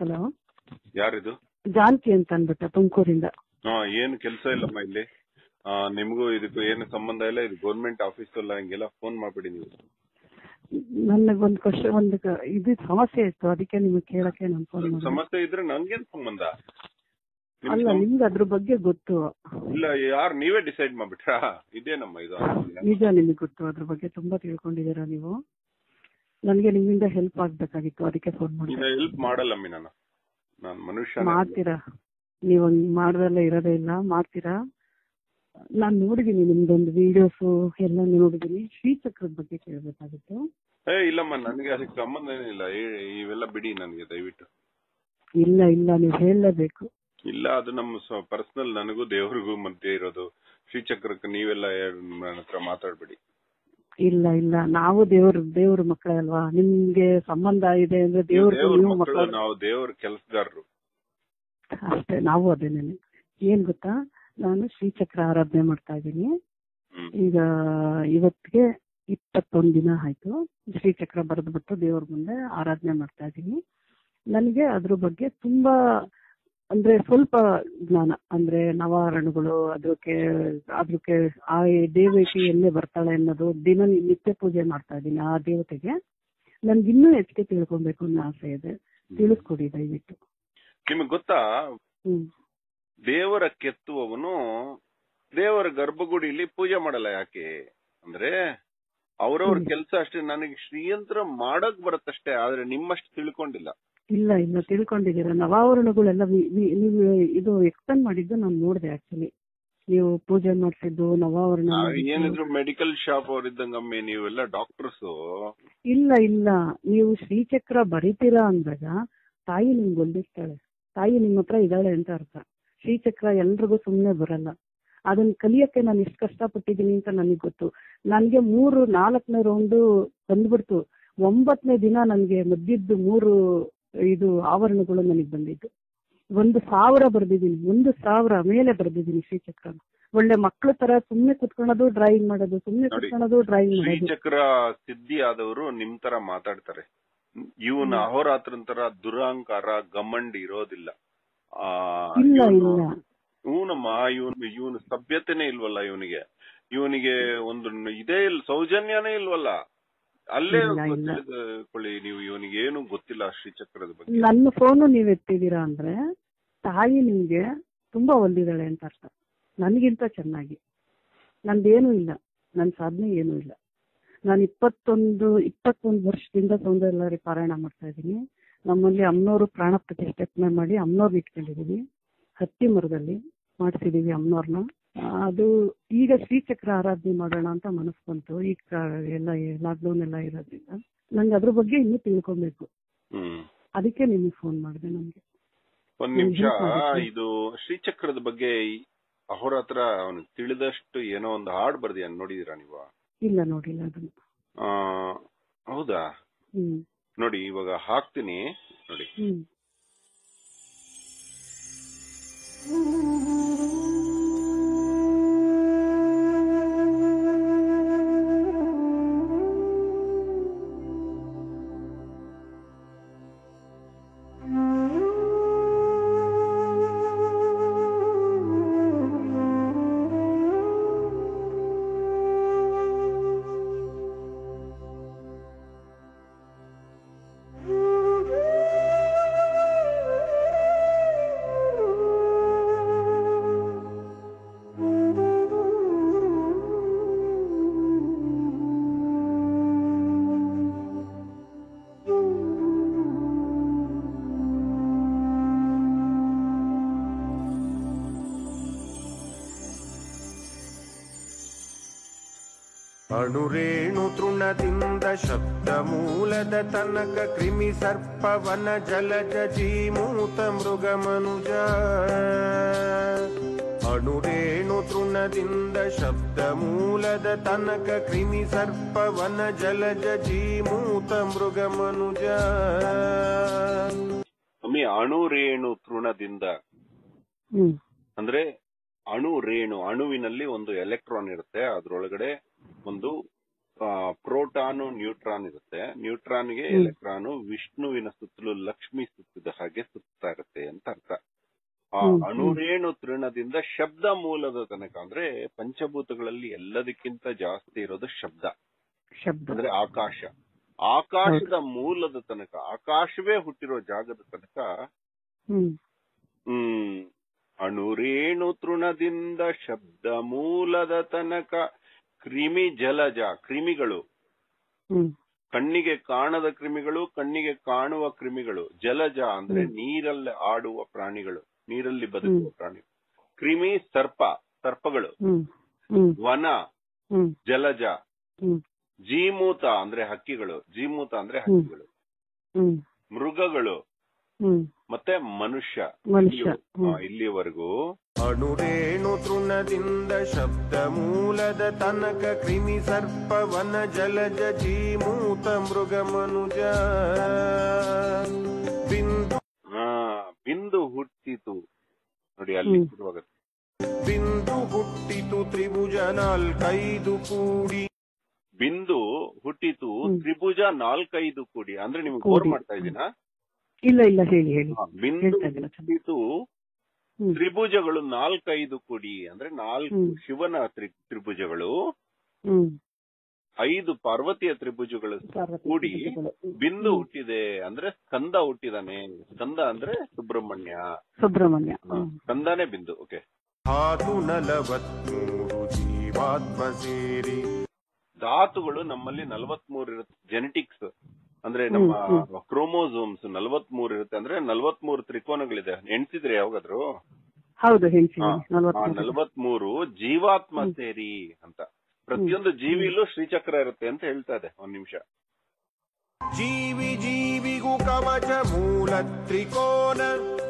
Hello ಯಾರಿದು ಜಾನಕಿ ಅಂತ ಅಂದ್ಬಿಟ್ಟು ತುಮಕೂರಿಂದ ಹಾ ಏನು ಕೆಲಸ ಇಲ್ಲಮ್ಮ ಇಲ್ಲಿ ಆ, ನಿಮ್ಗೂ ಇದಕ್ಕೂ ಏನು ಸಂಬಂಧ ಇಲ್ಲ ಇದು ಗೌರ್ಮೆಂಟ್ ಆಫೀಸ್ ಅಲ್ಲ ಹಂಗೆಲ್ಲ ಫೋನ್ ಮಾಡ್ಬಿಡಿ ನೀವು ನನಗೊಂದು ಕ್ವಶನ್ ಒಂದು ಕ- ಇದು ಸಮಸ್ಯೆ ಇತ್ತು ಅದಕ್ಕೆ ನಿಮಗೆ ಕೇಳಕ್ಕೆ ನಾನು ಫೋನ್ ಮಾಡಿದೆ ಸಮಸ್ಯೆ ಇದ್ರೆ ನನ್ಗೇನ್ ಸಂಬಂಧ ನಿಮ್ ಅಲ್ಲ ಸಂ- ನಿಮ್ಗೆ ಅದ್ರ ಬಗ್ಗೆ ಗೊತ್ತು ಇಲ್ಲ ಯಾರು ನೀವೇ ಡಿಸೈಡ್ ಮಾಡ್ಬಿಟ್ರಾ ಇದೇನಮ್ಮ ಇದು ನಿಜ ನಿಮಗೆ ಗೊತ್ತು ಅದ್ರ ಬಗ್ಗೆ ತುಂಬಾ ತಿಳ್ಕೊಂಡಿದ್ದೀರಾ ನೀವು ನನಗೆ ನಿಮ್ಮಿಂದ ಹೆಲ್ಪ್ ಆಗ್ಬೇಕಾಗಿತ್ತು ಅದಕ್ಕೆ ಫೋನ್ ಈಗ ಮಾಡಿದೆ ಹೆಲ್ಪ್ ಮಾಡಲ್ಲಮ್ಮಿ ನಾನು ನಾನು ಮನುಷ್ಯ ಮಾಡ್ತೀರಾ ನೀವು ಹಂಗ್ ಮಾಡ್ದಲ್ಲೇ ಇರೋದೇ ಇಲ್ಲ ಮಾಡ್ತೀರಾ ನಾನ್ ನೋಡಿದೀನಿ ನಿಮ್ದೊಂದು ವಿಡಿಯೋಸ್ ಎಲ್ಲ ನೋಡಿದೀನಿ ಶ್ರೀಚಕ್ರದ ಬಗ್ಗೆ ಕೇಳ್ಬೇಕಾಗಿತ್ತು ಏ ಇಲ್ಲಮ್ಮ ನನಗೆ ಅದಕ್ಕೆ ಸಂಬಂಧ ಏನಿಲ್ಲ ಏ- ಇವೆಲ್ಲ ಬಿಡಿ ನನಗೆ ದಯವಿಟ್ಟು ಇಲ್ಲ ಇಲ್ಲ ನೀವು ಹೇಳಲೇಬೇಕು ಇಲ್ಲ ಅದು ನಮ್ಮ ಪರ್ಸನಲ್ ನನಗೂ ದೇವ್ರಿಗೂ ಮಧ್ಯೆ ಇರೋದು ಶ್ರೀಚಕ್ರಕ್ಕೆ ನೀವೆಲ್ಲ ನನ್ನ ಹತ್ರ ಮಾತಾಡ್ಬೇಡಿ ಇಲ್ಲ ಇಲ್ಲ ನಾವು ದೇವ್ರ ದೇವ್ರ ಮಕ್ಕಳೇ ಅಲ್ವಾ ನಿಮ್ಗೆ ಸಂಬಂಧ ಇದೆ ಅಂದ್ರೆ ದೇವ್ರ ದೇವ್ರ ನೀವು ಮಕ್ಕಳು ಮಕ್ಕಳು ನಾವು ದೇವ್ರ ಕೆಲಸಗಾರರು ಅಷ್ಟೇ ನಾವು ಅದೇನೇನೆ ಏನ್ ಗೊತ್ತಾ ನಾನು ಶ್ರೀಚಕ್ರ ಆರಾಧನೆ ಮಾಡ್ತಾ ಇದ್ದೀನಿ ಹ್ಮ್ ಈಗ ಇವತ್ತಿಗೆ ಇಪ್ಪತ್ತೊಂದ್ ದಿನ ಆಯ್ತು ಶ್ರೀಚಕ್ರ ಬರೆದ್ಬಿಟ್ಟು ದೇವ್ರ ಮುಂದೆ ಆರಾಧನೆ ಮಾಡ್ತಾ ಇದ್ದೀನಿ ನನಗೆ ಅದ್ರ ಬಗ್ಗೆ ತುಂಬಾ ಅಂದ್ರೆ ಸ್ವಲ್ಪ ಜ್ಞಾನ ಅಂದ್ರೆ ನವಾರಣಗಳು ಅದಕ್ಕೆ ಅದಕ್ಕೆ ಆ ದೇವತೆ ಎಲ್ಲೇ ಬರ್ತಾಳೆ ಅನ್ನೋದು ದಿನ ನಿತ್ಯ ಪೂಜೆ ಮಾಡ್ತಾ ಇದ್ದೀನಿ ಆ ದೇವತೆಗೆ ನನ್ಗೆ ಇನ್ನೂ ಹೆಚ್ಚಿಗೆ ತಿಳ್ಕೊಬೇಕು ಅನ್ನೋ ಆಸೆ ಇದೆ ತಿಳಿಸ್ಕೊಡಿ ದಯವಿಟ್ಟು ನಿಮಗ್ ಗೊತ್ತಾ ಹ್ಮ್ ದೇವರ ಕೆತ್ತುವವನು ದೇವರ ಗರ್ಭಗುಡಿಲಿ ಪೂಜೆ ಮಾಡಲ್ಲ ಯಾಕೆ ಅಂದ್ರೆ ಅವ್ರವ್ರ ಹ್ಮ್. ಕೆಲಸ ಅಷ್ಟೇ ನನಗೆ ಶ್ರೀಯಂತ್ರ ಮಾಡಕ್ ಬರುತ್ತಷ್ಟೇ ಆದ್ರೆ ನಿಮ್ಮಷ್ಟು ತಿಳ್ಕೊಂಡಿಲ್ಲ ಇಲ್ಲ ಇಲ್ಲ ತಿಳ್ಕೊಂಡಿದ್ದೀರಾ ನವಾವರಣಗಳೆಲ್ಲ ವಿ- ವಿ- ನೀವು ಇದು ಎಕ್ಸ್ಪ್ಲೇನ್ ಮಾಡಿದ್ದು ನಾನು ನೋಡಿದೆ ಆಕ್ಚುಲಿ ನೀವು ಪೂಜೆ ಮಾಡ್ತಿದ್ದು ನವಾವರಣ ನಾವ್ ಮಾಡಿದ್ದು. ಏನಿದ್ರು ಮೆಡಿಕಲ್ ಶಾಪ್ ಅವ್ರಿದ್ದಂಗಮ್ಮೆ ನೀವೆಲ್ಲ ಡಾಕ್ಟರ್ಸ್ ಇಲ್ಲ ಇಲ್ಲ ನೀವು ಶ್ರೀಚಕ್ರ ಬರಿತೀರಾ ಅಂದಾಗ ತಾಯಿ ನಿಮ್ಗೆ ಒಲಿಸ್ತಾಳೆ ತಾಯಿ ನಿಮ್ಮ ಹತ್ರ ಇದ್ದಾಳೆ ಅಂತ ಅರ್ಥ ಶ್ರೀಚಕ್ರ ಎಲ್ರಿಗೂ ಸುಮ್ಮನೆ ಬರಲ್ಲ ಅದನ್ನ ಕಲಿಯಕ್ಕೆ ನಾನು ಎಷ್ಟು ಕಷ್ಟಪಟ್ಟಿದ್ದೀನಿ ಅಂತ ನನಗೆ ಗೊತ್ತು ನನಗೆ ಮೂರು ನಾಲ್ಕನೇ ರೌಂಡು ಬಂದ್ಬಿಡ್ತು ಒಂಬತ್ತನೇ ದಿನ ನನಗೆ ಮದ್ದಿದ್ದು ಮೂರು ಇದು ಆವರಣಗಳು ನನಗೆ ಬಂದಿದ್ದು ಒಂದು ಸಾವಿರ ಬರ್ದಿದ್ದೀನಿ ಒಂದು ಸಾವಿರ ಮೇಲೆ ಬರ್ದಿದ್ದೀನಿ ಶ್ರೀಚಕ್ರನ ಒಳ್ಳೆ ಮಕ್ಳ ತರ ಸುಮ್ನೆ ಕುತ್ಕೊಳ್ಳೋದು ಡ್ರಾಯಿಂಗ್ ಮಾಡೋದು ಸುಮ್ನೆ ನೋಡಿ, ಕುತ್ಕೊಳ್ಳೋದು ಡ್ರಾಯಿಂಗ್ ಮಾಡೋದು ಶ್ರೀಚಕ್ರ ಸಿದ್ಧಿ ಆದವರು ನಿಮ್ ತರ ಮಾತಾಡ್ತಾರೆ ಇವನ್ ಅಹೋರಾತ್ರನ್ ತರ ದುರಹಂಕಾರ ಗಮಂಡ್ ಇರೋದಿಲ್ಲ ಆ ಇಲ್ಲ ಇವ್ನು- ಇಲ್ಲ ಇವನಮ್ಮ ಇವನ್ ಇವನ್ ಸಭ್ಯತೆನೇ ಇಲ್ವಲ್ಲ ಇವನಿಗೆ ಇವನಿಗೆ ಒಂದು ಇದೇ ಇಲ್ಲ ಸೌಜನ್ಯನೇ ಇಲ್ವಲ್ಲ ಅಲ್ಲೇ ಇಲ್ಲ, ಇಲ್ಲ. ತಿಳಿದುಕೊಳ್ಳಿ ನೀವು ಇವನಿಗೆ ಏನು ಗೊತ್ತಿಲ್ಲ ಶ್ರೀಚಕ್ರದ ಬಗ್ಗೆ ನನ್ನ ಫೋನು ನೀವ್ ಎತ್ತಿದೀರಾ ಅಂದ್ರೆ ತಾಯಿ ನಿಮ್ಗೆ ತುಂಬಾ ಒಲ್ದಿದ್ದಾಳೆ ಅಂತ ಅರ್ಥ ನನಗಿಂತ ಚೆನ್ನಾಗಿ ನಂದೇನೂ ಇಲ್ಲ ನನ್ನ ಸಾಧನೆ ಏನೂ ಇಲ್ಲ ನಾನು ಇಪ್ಪತ್ತೊಂದು ಇಪ್ಪತ್ತೊಂದು ವರ್ಷದಿಂದ ಸೌಂದರ್ಯ ಪಾರಾಯಣ ಮಾಡ್ತಾ ಇದ್ದೀನಿ ನಮ್ಮಲ್ಲಿ ಅಮ್ಮನವರು ಪ್ರಾಣ ಪ್ರತಿಷ್ಠಾಪನೆ ಮಾಡಿ ಅಮ್ಮನವ್ರನ್ನ ಇಟ್ಕೊಂಡಿದೀವಿ ಹತ್ತಿ ಮರದಲ್ಲಿ ಮಾಡಿಸಿದೀವಿ ಅಮ್ಮನವ್ರನ್ನ ಅದು ಈಗ ಶ್ರೀಚಕ್ರ ಆರಾಧನೆ ಮಾಡೋಣ ಅಂತ ಮನಸ್ಸು ಬಂತು ಈಗ ಕ- ಎಲ್ಲ ಲಾಕ್ಡೌನ್ ಎಲ್ಲ ಇರೋದ್ರಿಂದ ನಂಗೆ ಅದ್ರ ಬಗ್ಗೆ ಇನ್ನೂ ತಿಳ್ಕೊಬೇಕು ಹ್ಮ್ ಅದಕ್ಕೆ ನಿಮಗೆ ಫೋನ್ ಮಾಡಿದೆ ನಮ್ಗೆ ಒಂದ್ ಹ್ಮ್, ನಿಮಿಷ help ಮಾಡಿ. ಇದು ಶ್ರೀಚಕ್ರದ ಬಗ್ಗೆ ಈ ಅಹೋರಾತ್ರ ಅವನು ತಿಳಿದಷ್ಟು ಏನೋ ಒಂದು ಹಾಡ್ ಬರ್ದಿಯ ನೋಡಿದೀರಾ ನೀವು ಇಲ್ಲ ನೋಡಿಲ್ಲ ಅದನ್ನ ಆ, ಹೌದಾ ಹ್ಮ್ ನೋಡಿ ಇವಾಗ ಹಾಕ್ತೀನಿ ನೋಡಿ ಹ್ಮ್ ಅಣುರೇಣು ತೃಣದಿಂದ ಶಬ್ದ ಮೂಲದ ತನಕ ಕ್ರಿಮಿ ಸರ್ಪವನ ಜಲಜ ಜೀಮೂತ ಮೃಗ ಮನುಜ ಅಣುರೇಣು ತೃಣದಿಂದ ಶಬ್ದ ಮೂಲದ ತನಕ ಕ್ರಿಮಿ ಸರ್ಪವನ ಜಲಜ ಜೀಮೂತ ಮೃಗ ಮನುಜ ಒಮ್ಮೆ ಅಣು ರೇಣು ತೃಣದಿಂದ ಹ್ಮ್ ಅಂದ್ರೆ ಅಣು ರೇಣು ಅಣುವಿನಲ್ಲಿ ಒಂದು ಎಲೆಕ್ಟ್ರಾನ್ ಇರುತ್ತೆ ಅದ್ರೊಳಗಡೆ ಒಂದು ಪ್ರೋಟಾನು ನ್ಯೂಟ್ರಾನ್ ಇರುತ್ತೆ ನ್ಯೂಟ್ರಾನ್ಗೆ ಹ್ಮ್. ಎಲೆಕ್ಟ್ರಾನು ವಿಷ್ಣುವಿನ ಸುತ್ತಲೂ ಲಕ್ಷ್ಮಿ ಸುತ್ತಿದ ಹಾಗೆ ಸುತ್ತಾ ಇರುತ್ತೆ ಅಂತ ಅರ್ಥ ಆ ಹ್ಮ್, ಹ್ಮ್. ಅಣುರೇಣು ತೃಣದಿಂದ ಶಬ್ದ ಮೂಲದ ತನಕ ಅಂದ್ರೆ ಪಂಚಭೂತಗಳಲ್ಲಿ ಎಲ್ಲದಕ್ಕಿಂತ ಜಾಸ್ತಿ ಇರೋದು ಶಬ್ದ ಶಬ್ದ ಅಂದ್ರೆ ಆಕಾಶ ಆಕಾಶದ ಮೂಲದ ತನಕ ಆಕಾಶವೇ ಹುಟ್ಟಿರೋ ಜಾಗದ ತನಕ ಹ್ಮ್ ಹ್ಮ್ ಅಣುರೇಣು ತೃಣದಿಂದ ಶಬ್ದ ಮೂಲದ ತನಕ ಕ್ರಿಮಿ ಜಲಜ ಕ್ರಿಮಿಗಳು ಹ್ಮ್ ಕಣ್ಣಿಗೆ ಕಾಣದ ಕ್ರಿಮಿಗಳು ಕಣ್ಣಿಗೆ ಕಾಣುವ ಕ್ರಿಮಿಗಳು ಜಲಜ ಅಂದ್ರೆ ಹ್ಮ್. ನೀರಲ್ಲಿ ಆಡುವ ಪ್ರಾಣಿಗಳು ನೀರಲ್ಲಿ ಬದುಕುವ ಪ್ರಾಣಿ ಕ್ರಿಮಿ ಸರ್ಪ ಸರ್ಪಗಳು ಹ್ಮ್ ಹ್ಮ್ ವನ ಹ್ಮ್ ಜಲಜ ಹ್ಮ್ ಜೀಮೂತ ಅಂದ್ರೆ ಹಕ್ಕಿಗಳು ಜೀಮೂತ ಅಂದ್ರೆ ಹಕ್ಕಿಗಳು ಹ್ಮ್ ಮೃಗಗಳು ಹ್ಮ್ ಮತ್ತೆ ಮನುಷ್ಯ ಮನುಷ್ಯ ಇಲ್ಲಿವ- ಹ್ಮ್ ಆ, ಇಲ್ಲಿವರೆಗೂ ಅಣುರೇಣು ತೃಣದಿಂದ ಶಬ್ದ ಮೂಲದ ತನಕ ಕ್ರಿಮಿ ಸರ್ಪ ವನ ಜಲಜ ಜೀಮೂತ ಮೃಗ ಮನುಜ ಬಿಂದು ಆ, ಬಿಂದು ಹುಟ್ಟಿತು ನೋಡಿ ಅಲ್ಲಿ ಹ್ಮ್. ಶುರುವಾಗುತ್ತೆ ಬಿಂದು ಹುಟ್ಟಿತು ತ್ರಿಭುಜ ನಾಲ್ಕೈದು ಕೂಡಿ ಬಿಂದು ಹುಟ್ಟಿತು ಹ್ಮ್. ತ್ರಿಭುಜ ನಾಲ್ಕೈದು ಕೂಡಿ ಅಂದ್ರೆ ನಿಮ್ಗೆ ಕೂಡಿ. ಬೋರ್ ಮಾಡ್ತಾ ಇದೀನಾ ಇಲ್ಲ ಇಲ್ಲ ಹೇಳಿ ಹೇಳಿ ಆ, ಬಿಂದು ಹೇಳ್ತಾ ಇದ್ದೀರಾ ಚೆನ್ನಾಗಿ. ಹುಟ್ಟಿತು ಹ್ಮ್ ತ್ರಿಭುಜಗಳು ನಾಲ್ಕೈದು ಕೂಡಿ ಅಂದ್ರೆ ನಾಲ್ಕು ಹ್ಮ್. ಶಿವನ ತ್ರಿ- ತ್ರಿಭುಜಗಳು ಹ್ಮ್ ಐದು ಪಾರ್ವತಿಯ ತ್ರಿಭುಜಗಳು ಪಾರ್ವತಿ ಕೂಡಿ ತ್ರಿಭುಜಗಳು. ಹ್ಮ್. ಬಿಂದು ಹ್ಮ್. ಹುಟ್ಟಿದೆ ಅಂದ್ರೆ ಸ್ಕಂದ ಹುಟ್ಟಿದಾನೆ ಸ್ಕಂದ ಅಂದ್ರೆ ಸುಬ್ರಹ್ಮಣ್ಯ ಸುಬ್ರಹ್ಮಣ್ಯ ಹಾ, ಹ್ಮ್. ಸ್ಕಂದನೇ ಬಿಂದು ಓಕೆ ಧಾತು ನಲವತ್ಮೂರು ಜೀವಾತ್ಮ ಸೇರಿ ಧಾತುಗಳು ನಮ್ಮಲ್ಲಿ ನಲವತ್ಮೂರು ಇರುತ್ತೆ ಜೆನೆಟಿಕ್ಸ್ ಅಂದ್ರೆ ಹ್ಮ್, ನಮ್ಮ ಹ್ಮ್. ಕ್ರೋಮೋಸೋಮ್ಸ್ ನಲವತ್ಮೂರು ಇರುತ್ತೆ ಅಂದ್ರೆ ನಲವತ್ಮೂರು ತ್ರಿಕೋನಗಳಿದೆ ಎಣ್ಸಿದ್ರೆ ಯಾವಾಗಾದ್ರು ಹೌದು ಹೇಳ್ಸಿ ಹಾ, ಆ ನಲ್ವತ್ತು ನಲವತ್ಮೂರು ಜೀವಾತ್ಮ ಹ್ಮ್. ಸೇರಿ ಅಂತ ಪ್ರತಿಯೊಂದು ಜೀವಿಲೂ ಶ್ರೀಚಕ್ರ ಇರುತ್ತೆ ಅಂತ ಹೇಳ್ತಾ ಇದೆ ಒಂದ್ ನಿಮಿಷ ಜೀವಿ ಜೀವಿಗೂ ಕವಚ ಮೂಲ ತ್ರಿಕೋನ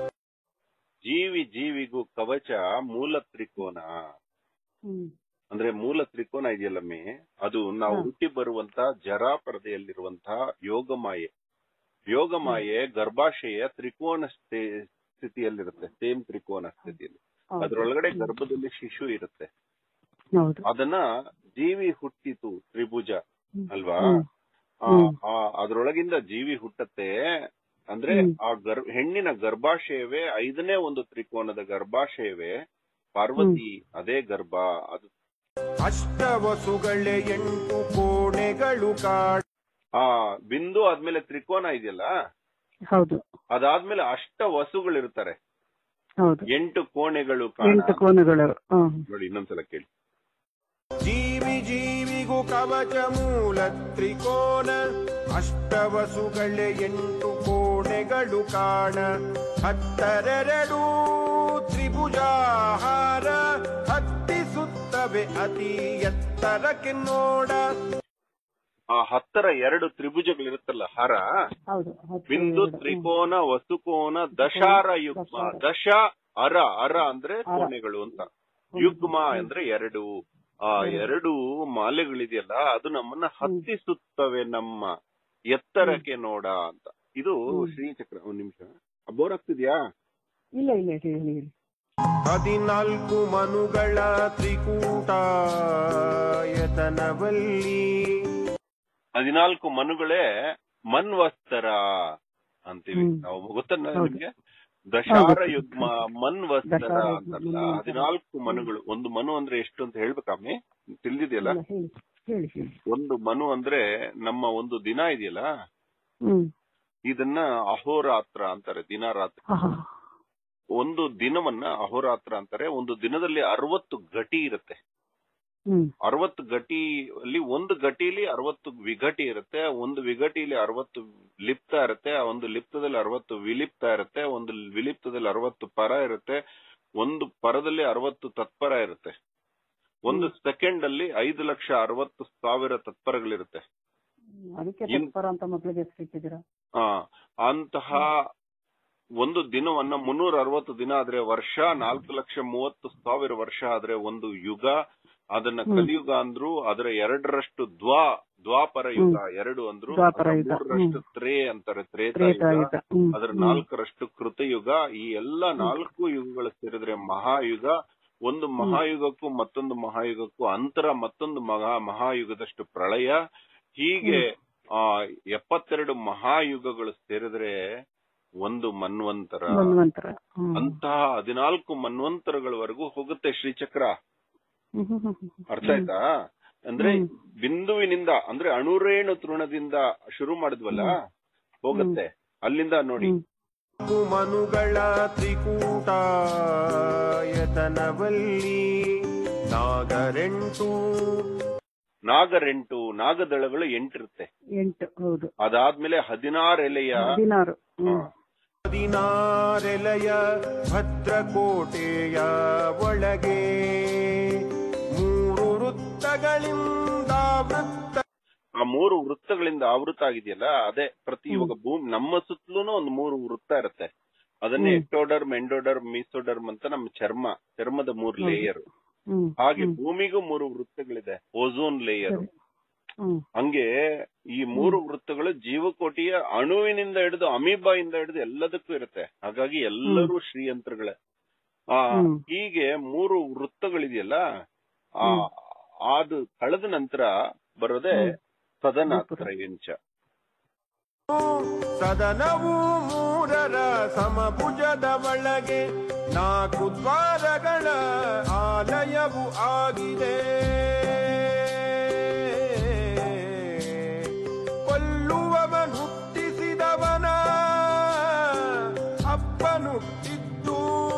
ಜೀವಿ ಜೀವಿಗೂ ಕವಚ ಮೂಲ ತ್ರಿಕೋನ ಹ್ಮ್ ಅಂದ್ರೆ ಮೂಲ ತ್ರಿಕೋನ ಇದೆಯಲ್ಲಮ್ಮೆ ಅದು ನಾವು ಹಾ. ಹುಟ್ಟಿ ಬರುವಂತ ಜರಾ ಪರದೆಯಲ್ಲಿರುವಂತಹ ಯೋಗಮಾಯೆ ಯೋಗಮಾಯೆ ಗರ್ಭಾಶಯ ತ್ರಿಕೋನ ಸ್ಥಿ- ಸ್ಥಿತಿಯಲ್ಲಿರುತ್ತೆ ಸೇಮ್ ತ್ರಿಕೋನ ಸ್ಥಿತಿಯಲ್ಲಿ ಹೌದು. ಅದ್ರೊಳಗಡೆ ಹ್ಮ್. ಗರ್ಭದಲ್ಲಿ ಶಿಶು ಇರುತ್ತೆ ಹೌದು ಅದನ್ನ ಜೀವಿ ಹುಟ್ಟಿತು ತ್ರಿಭುಜ ಹ್ಮ್. ಅಲ್ವಾ ಹ್ಮ್. ಆ, ಹ್ಮ್. ಆ, ಅದ್ರೊಳಗಿಂದ ಜೀವಿ ಹುಟ್ಟತ್ತೆ ಅಂದ್ರೆ ಹ್ಮ್. ಆ ಗರ್ ಹೆಣ್ಣಿನ ಗರ್ಭಾಶಯವೇ ಐದನೇ ಒಂದು ತ್ರಿಕೋನದ ಗರ್ಭಾಶಯವೇ ಪಾರ್ವತಿ ಅದೇ ಗರ್ಭ ಅದು ಅಷ್ಟವಸುಗಳೇ ಎಂಟು ಕೋಣೆಗಳು ಕಾಡ್ ಆ ಬಿಂದು ಆದ್ಮೇಲೆ ತ್ರಿಕೋನ ಇದೆಯಲ್ಲ ಹೌದು ಅದಾದ್ಮೇಲೆ ಅಷ್ಟ ವಸುಗಳಿರ್ತಾರೆ ಹೌದು ಎಂಟು ಕೋಣೆಗಳು ಕಾಣ ಎಂಟು ಕೋನಗಳು ಹ್ಮ್. ನೋಡಿ ಇನ್ನೊಂದ್ಸಲ ಕೇಳಿ ಜೀವಿ ಜೀವಿಗೂ ಕವಚ ಮೂಲ ತ್ರಿಕೋನ ಅಷ್ಟವಸುಗಳೇ ಎಂಟು ಕೋಣೆಗಳು ಕಾಣ ಹತ್ತರೆರಡು ತ್ರಿಭುಜಾಹಾರ ಹತ್ತಿಸುತ್ತವೆ ಅತಿ ಎತ್ತರಕ್ಕೆ ನೋಡ ಆ ಹತ್ತರ ಎರಡು ತ್ರಿಭುಜಗಳಿರುತ್ತಲ್ಲ ಹರ ಹೌದು ಹತ್ತು ಬಿಂದು ಎರಡು. ತ್ರಿಕೋನ ವಸುಕೋನ ದಶಾರ ಯುಗ್ಮ ದಶಾರ. ದಶ ಅರ ಅರ ಅಂದ್ರೆ ಅರ. ಕೋಣೆಗಳು ಅಂತ ಹ್ಮ್. ಯುಗ್ಮ ಹ್ಮ್. ಅಂದ್ರೆ ಎರಡು ಆ ಎರಡು. ಎರಡು ಮಾಲೆಗಳಿದೆಯಲ್ಲ ಅದು ನಮ್ಮನ್ನ ಹತ್ತಿಸುತ್ತವೆ ನಮ್ಮ ಎತ್ತರಕ್ಕೆ ನೋಡ ಅಂತ ಇದು ಹ್ಮ್. ಶ್ರೀಚಕ್ರ ಒಂದ್ ನಿಮಿಷ ಬೋರ್ ಆಗ್ತಿದ್ಯಾ ಇಲ್ಲ ಇಲ್ಲ ಹೇಳಿ ಹೇಳಿ ಹದಿನಾಲ್ಕು ಮನುಗಳ ತ್ರಿಕೂಟಾಯತನವಲ್ಲಿ ಹದಿನಾಲ್ಕು ಮನುಗಳೇ ಮನ್ವಸ್ತರ ಅಂತೀವಿ ಹ್ಮ್. ನಾವು ಗೊತ್ತಲ್ಲ ಹೌದು. ನಿಮ್ಗೆ ದಶಾರ ಹೌದು. ಯುಗ್ಮ ಮನ್ವಸ್ತರ ದಶಾರ ಯುಗ್ಮ ಅಂತಲ್ಲ ಮನ್ವಸ್ತರ. ಹದಿನಾಲ್ಕು ಮನುಗಳು ಒಂದು ಮನು ಅಂದ್ರೆ ಎಷ್ಟು ಅಂತ ಹೇಳ್ಬೇಕಾಮೆ ತಿಳಿದಿದೆಯಲ್ಲ ಇಲ್ಲ, ಹೇಳಿ ಹೇಳಿ ಹೇಳಿ ಒಂದು ಮನು ಅಂದ್ರೆ ನಮ್ಮ ಒಂದು ದಿನ ಇದೆಯಲ್ಲ ಹ್ಮ್ ಇದನ್ನ ಅಹೋರಾತ್ರ ಅಂತಾರೆ ದಿನ ರಾತ್ರಿ ಹಾ, ಹಾ. ಒಂದು ದಿನವನ್ನ ಅಹೋರಾತ್ರ ಅಂತಾರೆ ಒಂದು ದಿನದಲ್ಲಿ ಅರವತ್ತು ಗಟಿ ಇರುತ್ತೆ ಹ್ಮ್ ಅರವತ್ತು ಗಟಿ ಅಲ್ಲಿ ಒಂದು ಗಟಿಲಿ ಅರವತ್ತು ವಿಘಟಿ ಇರುತ್ತೆ ಒಂದು ವಿಘಟಿಲಿ ಅರವತ್ತು ಲಿಪ್ತ ಇರುತ್ತೆ ಆ ಒಂದು ಲಿಪ್ತದಲ್ಲಿ ಅರವತ್ತು ವಿಲಿಪ್ತ ಇರುತ್ತೆ ಒಂದು ವಿಲಿಪ್ತದಲ್ಲಿ ಅರವತ್ತು ಪರ ಇರುತ್ತೆ ಒಂದು ಪರದಲ್ಲಿ ಅರವತ್ತು ತತ್ಪರ ಇರುತ್ತೆ ಒಂದು ಸೆಕೆಂಡ್ ಅಲ್ಲಿ ಐದು ಲಕ್ಷ ಅರವತ್ತು ಸಾವಿರ ತತ್ಪರಗಳಿರುತ್ತೆ ಅದಕ್ಕೆ ಇನ್- ತತ್ಪರ ಅಂತ ಮಕ್ಳಿಗೆ ಹೆಸರಿಟ್ಟಿದ್ದೀರಾ ಆ ಅಂತಹ ಒಂದು ದಿನವನ್ನ ಮುನ್ನೂರ ಅರವತ್ತು ದಿನ ಆದ್ರೆ ವರ್ಷ ನಾಲ್ಕು ಲಕ್ಷ ಮೂವತ್ತು ಸಾವಿರ ವರ್ಷ ಆದ್ರೆ ಒಂದು ಯುಗ ಅದನ್ನ ಹ್ಮ್. ಕಲಿಯುಗ ಅಂದ್ರು ಅದರ ಎರಡರಷ್ಟು ದ್ವಾ ದ್ವಾಪರ ಯುಗ ಎರಡು ಅಂದ್ರು ದ್ವಾಪರ ಅದರ ಯುಗ, ಮೂರರಷ್ಟು ತ್ರೇ ಅಂತಾರೆ ತ್ರೇತಾಯುಗ ತ್ರೇತಾಯುಗ ಹ್ಮ್ ಅದರ ಹ್ಮ್. ನಾಲ್ಕರಷ್ಟು ಕೃತಯುಗ ಈ ಎಲ್ಲ ನಾಲ್ಕು ಯುಗಗಳು ಸೇರಿದ್ರೆ ಮಹಾಯುಗ ಒಂದು ಮಹಾಯುಗಕ್ಕೂ ಮತ್ತೊಂದು ಮಹಾಯುಗಕ್ಕೂ ಅಂತರ ಮತ್ತೊಂದು ಮಹಾ ಮಹಾಯುಗದಷ್ಟು ಪ್ರಳಯ ಹೀಗೆ ಆ ಎಪ್ಪತ್ತೆರಡು ಮಹಾಯುಗಗಳು ಸೇರಿದ್ರೆ ಒಂದು ಮನ್ವಂತರ ಮನ್ವಂತರ ಹ್ಮ್. ಅಂತಹ ಹದಿನಾಲ್ಕು ಮನ್ವಂತರಗಳವರೆಗೂ ಹೋಗುತ್ತೆ ಶ್ರೀಚಕ್ರ ಹ್ಮ್, ಹ್ಮ್, ಹ್ಮ್, ಹ್ಮ್. ಅರ್ಥ ಆಯ್ತಾ ಅಂದ್ರೆ ಹ್ಮ್. ಬಿಂದುವಿನಿಂದ ಅಂದ್ರೆ ಅಣುರೇಣು ತೃಣದಿಂದ ಶುರು ಮಾಡಿದ್ವಲ್ಲ ಹೋಗುತ್ತೆ ಅಲ್ಲಿಂದ ನೋಡಿ ಹ್ಮ್. ಮನುಗಳ ತ್ರಿಕೂಟಾಯತನವಲ್ಲಿ ನಾಗರೆಂಟು ನಾಗರೆಂಟು ನಾಗದಳಗಳು ಎಂಟಿರುತ್ತೆ ಎಂಟು ಹೌದು ಅದಾದ್ಮೇಲೆ ಹದಿನಾರು ಎಲೆಯ ಹದಿನಾರು ಹ್ಮ್. ಹದಿನಾರೆಲೆಯ ಭದ್ರಕೋಟೆಯ ಒಳಗೆ ಮೂರು ವೃತ್ತಗಳಿಂದ ವೃತ್ತ ಆ ಮೂರು ವೃತ್ತಗಳಿಂದ ಆವೃತ ಆಗಿದೆಯಲ್ಲ ಅದೇ ಪ್ರತಿ ಇವಾಗ ಭೂಮಿ ನಮ್ಮ ಸುತ್ತಲೂ ಒಂದು ಮೂರು ವೃತ್ತ ಇರುತ್ತೆ ಅದನ್ನೇ ಹ್ಮ್. ಎಕ್ಟೋಡರ್ಮ್ ಎಂಡೋಡರ್ಮ್ ಮೀಸೋಡರ್ಮ್ ಅಂತ ನಮ್ಮ ಚರ್ಮ ಚರ್ಮದ ಮೂರು ಹೌದು. ಲೇಯರ್ ಹ್ಮ್. ಹಾಗೆ ಹ್ಮ್. ಭೂಮಿಗೂ ಮೂರು ವೃತ್ತಗಳಿದೆ ಓಝೋನ್ ಲೇಯರ್ ಸರಿ. ಹ್ಮ್. ಹಂಗೆ ಈ ಮೂರು ವೃತ್ತಗಳು ಜೀವಕೋಟಿಯ ಅಣುವಿನಿಂದ ಹಿಡಿದು ಅಮೀಬಾಯಿಂದ ಹಿಡಿದು ಎಲ್ಲದಕ್ಕೂ ಇರುತ್ತೆ ಹಾಗಾಗಿ ಎಲ್ಲರೂ ಶ್ರೀಯಂತ್ರಗಳೇ ಆ ಹ್ಮ್. ಹೀಗೆ ಮೂರು ವೃತ್ತಗಳಿದೆಯಲ್ಲ ಆ ಅದು ಕಳೆದ ನಂತರ ಬರೋದೇ ಹ್ಮ್. ಸದನ ಗೋಪುರ. ತ್ರಯಂಚ ಸದನವು ಮೂರರ ಸಮಭುಜದ ಒಳಗೆ ನಾಲ್ಕು ದ್ವಾರಗಳ ಆಲಯವು ಆಗಿದೆ ಕೊಲ್ಲುವವನ್ ಹುಟ್ಟಿಸಿದವನ ಅಪ್ಪನುಟ್ಟಿದ್ದು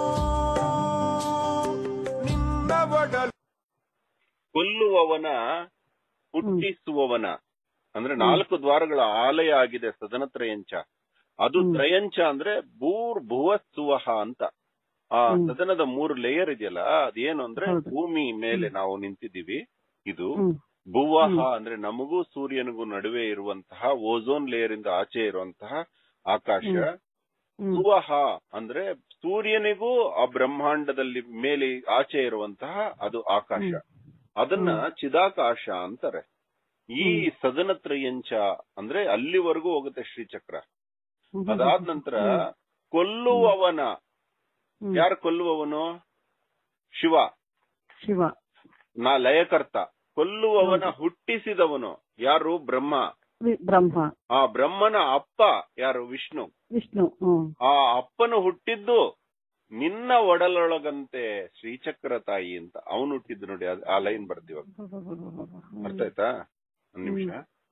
ನಿನ್ನ ಒಡಲು ಕೊಲ್ಲುವವನ ಹುಟ್ಟಿಸುವವನ ಅಂದ್ರೆ ನಾಲ್ಕು ದ್ವಾರಗಳ ಆಲಯ ಆಗಿದೆ ಸದನ ತ್ರಯಂಚ ಅದು ಹ್ಮ್. ತ್ರಯಂಚ ಅಂದ್ರೆ ಭೂರ್ ಭುವ ಸುವಹ ಅಂತ ಆ ಹ್ಮ್. ಸದನದ ಮೂರು ಲೇಯರ್ ಇದೆಯಲ್ಲ ಅದೇನು ಅಂದ್ರೆ ಹೌದು. ಭೂಮಿ ಮೇಲೆ ನಾವು ನಿಂತಿದ್ದೀವಿ ಇದು ಹ್ಮ್. ಭುವಹ ಹ್ಮ್. ಅಂದ್ರೆ ನಮಗೂ ಸೂರ್ಯನಿಗೂ ನಡುವೆ ಇರುವಂತಹ ಓಝೋನ್ ಲೇಯರ್ ಇಂದ ಆಚೆ ಇರುವಂತಹ ಆಕಾಶ ಹ್ಮ್. ಸುವಹ ಅಂದ್ರೆ ಸೂರ್ಯನಿಗೂ ಆ ಬ್ರಹ್ಮಾಂಡದಲ್ಲಿ ಮೇಲೆ ಆಚೆ ಇರುವಂತಹ ಅದು ಆಕಾಶ ಅದನ್ನ ಚಿದಾಕಾಶ ಅಂತಾರೆ ಈ ಹ್ಮ್. ಸದನ ತ್ರಯಂಚ ಅಂದ್ರೆ ಅಲ್ಲಿವರೆಗೂ ಹೋಗುತ್ತೆ ಶ್ರೀಚಕ್ರ ಹ್ಮ್. ಅದಾದ ನಂತರ ಕೊಲ್ಲುವವನ ಹ್ಮ್. ಯಾರು ಕೊಲ್ಲುವವನು ಶಿವ ಶಿವ ನಾ ಲಯಕರ್ತ ಕೊಲ್ಲುವವನ ಹುಟ್ಟಿಸಿದವನು ಯಾರು ಬ್ರಹ್ಮ ವಿ- ಬ್ರಹ್ಮ ಆ ಬ್ರಹ್ಮನ ಅಪ್ಪ ಯಾರು ವಿಷ್ಣು ವಿಷ್ಣು ಹ್ಮ್ ಆ ಅಪ್ಪನು ಹುಟ್ಟಿದ್ದು ನಿನ್ನ ಒಡಲೊಳಗಂತೆ ಶ್ರೀಚಕ್ರ ತಾಯಿ ಅಂತ ಅವನು ಹುಟ್ಟಿದ್ದು ನೋಡಿ ಅದ್- ಆ ಲೈನ್ ಬರ್ದಿವಾಗ ಅರ್ಥ ಆಯ್ತಾ ಒಂದ್ ನಿಮಿಷ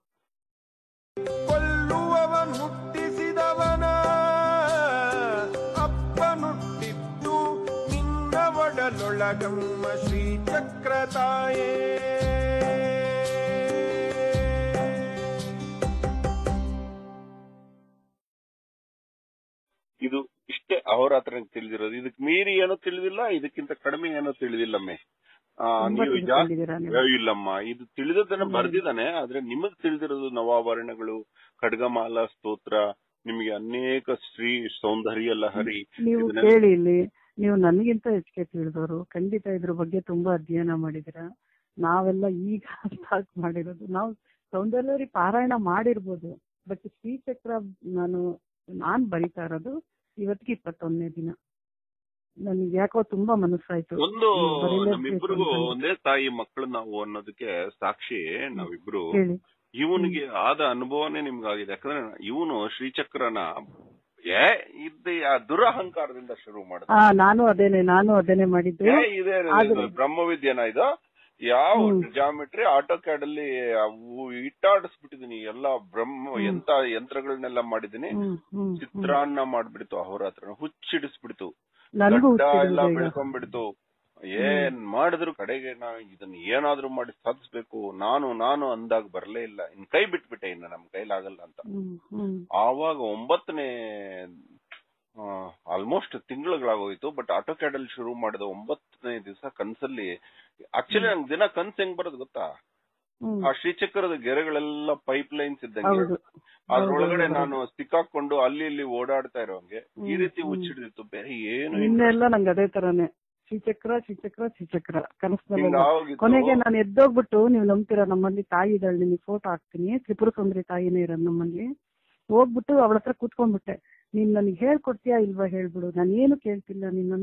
ಕೊಲ್ಲುವವನ್ ಹುಟ್ಟಿಸಿದವನ ಅಪ್ಪನುಟ್ಟಿದ್ದು ನಿನ್ನ ಒಡಲೊಳಗಮ್ಮ ಶ್ರೀಚಕ್ರ ತಾಯೇ ಇದು ಇಷ್ಟೇ ಅಹೋರಾತ್ರ ತಿಳಿದಿರೋದು ಇದಕ್ ಮೀರಿ ಏನೋ ತಿಳಿದಿಲ್ಲ ಇದಕ್ಕಿಂತ ಕಡಿಮೆ ಏನೋ ತಿಳಿದಿಲ್ಲಮ್ಮೆ ಆ, ತುಂಬಾ ನೀವು ಜಾಸ್ತಿ ತಿಳ್ಕೊಂಡಿದ್ದೀರಾ ನೀವು ಏ, ಇಲ್ಲಮ್ಮ ಇದು ತಿಳಿದದನ್ನ ಹ್ಮ್. ಬರ್ದಿದ್ದಾನೆ ಆದ್ರೆ ನಿಮಗ್ ತಿಳಿದಿರೋದು ನವಾಭರಣಗಳು ಖಡ್ಗಮಾಲ ಸ್ತೋತ್ರ ನಿಮಗೆ ಅನೇಕ ಶ್ರೀ ಸೌಂದರ್ಯ ಲಹರಿ ನೀವು ಇದನ್ನೆಲ್ಲ- ಕೇಳಿ ಇಲ್ಲಿ ನೀವು ನನಗಿಂತ ಹೆಚ್ಚಿಗೆ ತಿಳಿದವರು ಖಂಡಿತ ಇದ್ರ ಬಗ್ಗೆ ತುಂಬಾ ಅಧ್ಯಯನ ಮಾಡಿದಿರ ನಾವೆಲ್ಲ ಈಗ ಸ್ಟಾರ್ಟ್ ಮಾಡಿರೋದು ನಾವು ಸೌಂದರ್ಯರಿ ಪಾರಾಯಣ ಮಾಡಿರ್ಬೋದು ಬಟ್ ಶ್ರೀಚಕ್ರ ನಾನು ನಾನ್ ಬರಿತಾ ಇರೋದು ಇವತ್ತಿಗೆ ಇಪ್ಪತ್ತೊಂದನೇ ದಿನ ನನಗೆ ಯಾಕೋ ತುಂಬಾ ಮನಸ್ಸಾಯ್ತು ಒಂದು ನೀವು ಬರೀಲೇಬೇಕು ನಮ್ಮಿಬ್ರಿಗೂ ಅಂತ. ಒಂದೇ ತಾಯಿ ಮಕ್ಕಳು ನಾವು ಅನ್ನೋದಕ್ಕೆ ಸಾಕ್ಷಿ ನಾವಿಬ್ರು ಹೇಳಿ ಇವನಿಗೆ ಆದ ಅನುಭವನೇ ನಿಮ್ಗಾಗಿದೆ ಯಾಕಂದ್ರೆ ಇವನು ಶ್ರೀಚಕ್ರನ ಏ ಇದ್ದ ಆ ದುರಹಂಕಾರದಿಂದ ಶುರು ಮಾಡಿದ ಹಾ ನಾನು ಅದೇನೆ ನಾನು ಅದೇನೆ ಮಾಡಿದ್ದು ಏ ಇದೆ ಆದ್ರೆ- ಬ್ರಹ್ಮವಿದ್ಯನ ಇದು ಯಾವ ಹ್ಮ್. ಜಾಮಿಟ್ರಿ ಆಟೋ ಕ್ಯಾಡ್ ಅಲ್ಲಿ ಅವು ಇಟ್ಟಾಡಿಸ್ಬಿಟ್ಟಿದೀನಿ ಎಲ್ಲಾ ಬ್ರಹ್ಮ ಹ್ಮ್. ಎಂತ ಯಂತ್ರಗಳನ್ನೆಲ್ಲ ಮಾಡಿದೀನಿ ಹ್ಮ್, ಹ್ಮ್, ಹ್ಮ್. ಚಿತ್ರಾನ್ನ ಮಾಡ್ಬಿಡ್ತು ಅಹೋರಾತ್ರ ಹುಚ್ಚಿಡಿಸ್ಬಿಡ್ತು ನನಗೂ ಗಡ್ಡ ಎಲ್ಲ ಹುಚ್ಚಿಡಿದೆ ಈಗ. ಬೆಳ್ಕೊಂಡ್ಬಿಡ್ತು ಏನ್ ಮಾಡಿದ್ರು ಕಡೆಗೆ ನಾ ಇದನ್ನ ಏನಾದ್ರೂ ಮಾಡಿ ಸಾಧಿಸ್ಬೇಕು ನಾನು ನಾನು ಅಂದಾಗ ಬರ್ಲೇ ಇಲ್ಲ ಇನ್ ಕೈ ಬಿಟ್ಬಿಟ್ಟೆ ಇನ್ನ ನಮ್ ಕೈಲಾಗಲ್ಲ ಅಂತ ಹ್ಮ್, ಹ್ಮ್. ಆವಾಗ ಒಂಬತ್ತನೇ ಆಲ್ಮೋಸ್ಟ್ ತಿಂಗಳುಗಳಾಗೋಯ್ತು ಬಟ್ ಆಟೋ ಕ್ಯಾಡ್ ಅಲ್ಲಿ ಶುರು ಮಾಡಿದ ಒಂಬತ್ತನೇ ದಿವಸ ಕನ್ಸಲ್ಲಿ ಆಕ್ಚುಲಿ ನಂಗೆ ದಿನ ಕನ್ಸ್ ಹೆಂಗ್ ಬರೋದು ಗೊತ್ತಾ ಹ್ಮ್. ಆ ಶ್ರೀಚಕ್ರದ ಗೆರೆಗಳೆಲ್ಲ ಪೈಪ್ ಲೈನ್ಸ್ ಇದ್ದಂಗೆ ಹೌದು ಅದ್ರೊಳಗಡೆ ಹೌದು, ನಾನು ಸಿಕ್ಕಾಕೊಂಡು ಅಲ್ಲಿ ಇಲ್ಲಿ ಓಡಾಡ್ತಾ ಇರೋಂಗೆ ಈ ಹ್ಮ್, ರೀತಿ ಹ್ಮ್. ಹುಚ್ಚಿಡಿದಿತ್ತು ಬೇರೆ ಏನು ಇಲ್ಲ. ನಿನ್ನೆಲ್ಲ ನಂಗೆ ಅದೇ ತರಾನೇ ಶ್ರೀಚಕ್ರ ಶ್ರೀಚಕ್ರ ಶ್ರೀಚಕ್ರ ಕನಸಿನಲ್ಲಿ ಹಿಂಗಾಗೋಗಿತ್ತು. ಕೊನೆಗೆ ನಾನು ಎದ್ದೋಗ್ಬಿಟ್ಟು ನೀವು ನಂಬ್ತೀರಾ ನಮ್ಮಲ್ಲಿ ತಾಯಿ ಇದ್ದಾಳೆ ನಿಮಗೆ ಫೋಟೋ ಹಾಕ್ತೀನಿ ತ್ರಿಪುರ ಸುಂದರಿ ತಾಯಿನೇ ಇರೋದು ನಮ್ಮಲ್ಲಿ ಹೋಗ್ಬಿಟ್ಟು ಅವಳ ಹತ್ರ ಕೂತ್ಕೊಂಡ್ಬಿಟ್ಟೆ ನೀನ್ ನನಗೆ ಹೇಳ್ಕೊಡ್ತೀಯಾ ಇಲ್ವಾ ಹೇಳ್ಬಿಡು ನಾನು ಏನು ಕೇಳ್ತಿಲ್ಲ ನಿನ್ನನ್ನ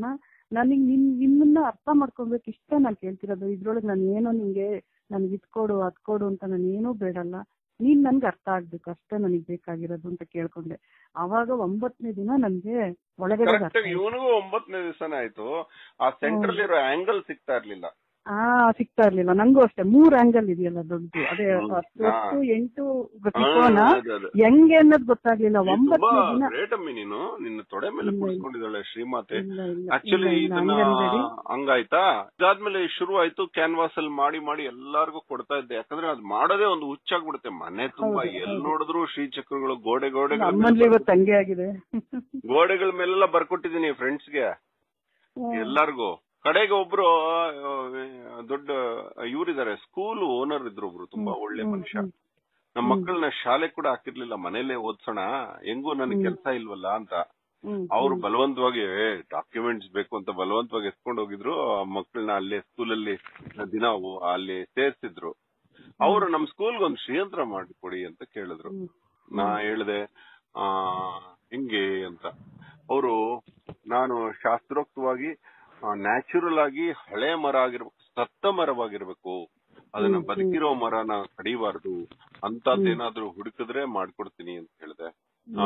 ನನಗ್ ನಿನ್ ನಿಮ್ಮನ್ನ ಅರ್ಥ ಮಾಡ್ಕೊಬೇಕು ಇಷ್ಟ ನಾನು ಕೇಳ್ತಿರೋದು ಇದ್ರೊಳಗೆ ನಾನು ಏನೋ ನಿಂಗೆ ನನ್ಗೆ ಇದ್ ಕೊಡು ಅದ್ ಕೊಡು ಅಂತ ನಾನು ಏನೂ ಬೇಡಲ್ಲ ನೀನ್ ನನ್ಗೆ ಅರ್ಥ ಆಗ್ಬೇಕು ಅಷ್ಟೇ ನನಗ್ ಬೇಕಾಗಿರೋದು ಅಂತ ಕೇಳ್ಕೊಂಡೆ ಅವಾಗ ಒಂಬತ್ತನೇ ದಿನ ನನ್ಗೆ ಒಳಗಡೆ ಕರೆಕ್ಟ್ ಅರ್ಥ ಆಗಿ ಆಯ್ತು. ಇವನಿಗೂ ಒಂಬತ್ತನೇ ದಿವಸನೇ ಆಯ್ತು ಆ ಸೆಂಟ್ರಲ್ ಇರೋ ಆಂಗಲ್ ಸಿಗ್ತಾ ಇರ್ಲಿಲ್ಲ ಆ ಸಿಗ್ತಾ ಇರ್ಲಿಲ್ಲ ನಂಗೂ ಅಷ್ಟೇ ಮೂರ್ ಆಂಗಲ್ ಇದೆಯಲ್ಲ ದೊಡ್ಡದು ಅದೇ ಹ್ಮ್. ಹತ್ತು ಹಾ. ಹತ್ತು ಎಂಟು ಹಾ, ತ್ರಿಕೋನ ಅದೇ, ಅದೇ. ಹೆಂಗೆ ಅನ್ನೋದು ಗೊತ್ತಾಗ್ಲಿಲ್ಲ ನೀ ತುಂಬಾ ಒಂಬತ್ತನೇ ದಿನ ಗ್ರೇಟ್ ಅಮ್ಮಿ ನೀನು ನಿನ್ನ ತೊಡೆ ಮೇಲೆ ಇಲ್ಲ, ಕೂರಿಸ್ಕೊಂಡಿದ್ದಾಳೆ ಶ್ರೀಮಾತೆ ಇಲ್ಲ ಇಲ್ಲ ಆಕ್ಚುಲಿ ಇಲ್ಲ, ಇಲ್ಲ, ಇದನ್ನ ಹಂಗನ್ಬೇಡಿ. ಹಂಗಾಯ್ತಾ ಇದಾದ್ಮೇಲೆ ಶುರು ಆಯ್ತು ಕ್ಯಾನ್ವಾಸ್ ಅಲ್ಲಿ ಮಾಡಿ ಮಾಡಿ ಎಲ್ಲಾರ್ಗು ಕೊಡ್ತಾ ಇದ್ದೆ ಯಾಕಂದ್ರೆ ಅದ್ ಮಾಡೋದೇ ಒಂದು ಹುಚ್ಚಾಗ್ಬಿಡುತ್ತೆ ಮನೆ ತುಂಬಾ ಹೌದು, ಎಲ್ ಹೌದು. ನೋಡಿದ್ರು ಶ್ರೀಚಕ್ರಗಳು ಗೋಡೆ ಗೋಡೆಗಳ ನಮ್ಮಲ್ಲಿ ಇವತ್ತು ಹಂಗೆ ಆಗಿದೆ ಗೋಡೆಗಳ ಮೇಲೆಲ್ಲ ಬರ್ಕೊಟ್ಟಿದೀನಿ ಫ್ರೆಂಡ್ಸ್ಗೆ ಎಲ್ಲಾರ್ಗು ಕಡೆಗೆ ಒಬ್ರು ಆ, ದೊಡ್ಡ ಇವ್ರಿದ್ದಾರೆ ಸ್ಕೂಲ್ ಓನರ್ ಇದ್ರು ಒಬ್ರು ತುಂಬಾ ಒಳ್ಳೆ ಹ್ಮ್, ಮನುಷ್ಯ ಹ್ಮ್, ನಮ್ಮ ಮಕ್ಕಳನ್ನ ಶಾಲೆ ಕೂಡ ಹಾಕಿರ್ಲಿಲ್ಲ ಮನೇಲೆ ಓದ್ಸೋಣ ಹೆಂಗೂ ನನ್ಗೆ ಹ್ಮ್. ಕೆಲ್ಸ ಇಲ್ವಲ್ಲ ಅಂತ ಹ್ಮ್, ಅವ್ರು ಹ್ಮ್. ಬಲವಂತವಾಗಿ ಡಾಕ್ಯುಮೆಂಟ್ಸ್ ಬೇಕು ಅಂತ ಬಲವಂತವಾಗಿ ಎತ್ಕೊಂಡು ಹೋಗಿದ್ರು ಆ ಮಕ್ಕಳನ್ನ ಅಲ್ಲೇ ಸ್ಕೂಲಲ್ಲಿ ದಿನ ಅವು- ಅಲ್ಲಿ ಸೇರ್ಸಿದ್ರು ಅವ್ರು ನಮ್ ಸ್ಕೂಲ್ಗೆ ಒಂದು ಶ್ರೀಯಂತ್ರ ಮಾಡಿಕೊಡಿ ಅಂತ ಕೇಳಿದ್ರು ಹ್ಮ್. ನಾ ಹೇಳ್ದೆ ಆ ಹಿಂಗೆ ಅಂತ ಅವರು ನಾನು ಶಾಸ್ತ್ರೋಕ್ತವಾಗಿ ನ್ಯಾಚುರಲ್ ಆಗಿ ಹಳೆ ಮರ ಆಗಿರ್ಬೇಕು ಸತ್ತ ಮರವಾಗಿರ್ಬೇಕು ಅದನ್ನ ಹ್ಮ್, ಬದುಕಿರೋ ಮರನ ಕಡಿಬಾರ್ದು ಅಂತದ್ದೇನಾದ್ರೂ ಹುಡುಕಿದ್ರೆ ಮಾಡ್ಕೊಡ್ತೀನಿ ಅಂತ ಹೇಳ್ದೆ ಆ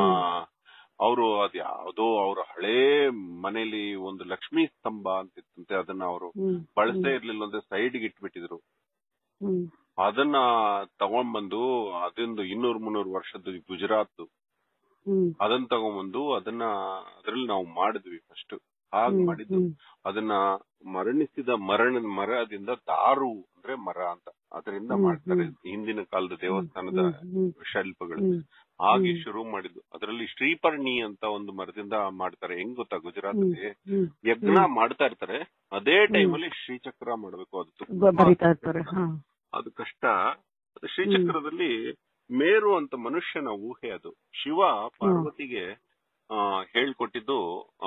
ಅವರು ಅದ್ ಯಾವ್ದೋ ಅವ್ರ ಹಳೇ ಮನೇಲಿ ಒಂದು ಲಕ್ಷ್ಮೀ ಸ್ತಂಭ ಅಂತಿತ್ತಂತೆ ಅದನ್ನ ಅವರು ಹ್ಮ್, ಬಳಸೇ ಇರ್ಲಿಲ್ಲ ಅಂದ್ರೆ ಸೈಡ್ಗೆ ಇಟ್ಬಿಟ್ಟಿದ್ರು ಹ್ಮ್, ಅದನ್ನ ತಗೊಂಡ್ಬಂದು ಅದೊಂದು ಇನ್ನೂರ್ ಮುನ್ನೂರು ವರ್ಷದ್ದು ಗುಜರಾತ್ ಹ್ಮ್, ಅದನ್ನ ತಗೊಂಡ್ಬಂದು ಅದನ್ನ ಅದ್ರಲ್ಲಿ ನಾವು ಮಾಡಿದ್ವಿ ಫಸ್ಟ್ ಹಾಗ್ ಹ್ಮ್, ಮಾಡಿದ್ದು ಹ್ಮ್, ಅದನ್ನ ಮರಣಿಸಿದ ಮರಣ ಮರದಿಂದ ದಾರು ಅಂದ್ರೆ ಮರ ಅಂತ ಅದರಿಂದ ಹ್ಮ್, ಮಾಡ್ತಾರೆ ಹ್ಮ್. ಹಿಂದಿನ ಕಾಲದ ದೇವಸ್ಥಾನದ ಹ್ಮ್, ಹ್ಮ್, ಶಿಲ್ಪಗಳು ಹ್ಮ್, ಹಾಗೆ ಹ್ಮ್. ಶುರು ಮಾಡಿದ್ದು ಅದರಲ್ಲಿ ಶ್ರೀಪರ್ಣಿ ಅಂತ ಒಂದು ಮರದಿಂದ ಮಾಡ್ತಾರೆ ಹೆಂಗ್ ಗೊತ್ತಾ ಗುಜರಾತ್ ಅಲ್ಲಿ ಹ್ಮ್. ಯಜ್ಞ ಹ್ಮ್. ಮಾಡ್ತಾ ಇರ್ತಾರೆ ಅದೇ ಹ್ಮ್. ಟೈಮಲ್ಲಿ ಶ್ರೀಚಕ್ರ ಮಾಡ್ಬೇಕು ಅದು ಬ- ತುಂಬಾ ಬರಿತಾ ಇರ್ತಾರೆ ಹಾ ಅದು ಕಷ್ಟ ಅದು ಶ್ರೀಚಕ್ರದಲ್ಲಿ ಮೇರು ಅಂತ ಮನುಷ್ಯನ ಊಹೆ ಅದು ಶಿವ ಪಾರ್ವತಿಗೆ ಆ ಹೇಳ್ಕೊಟ್ಟಿದ್ದು ಆ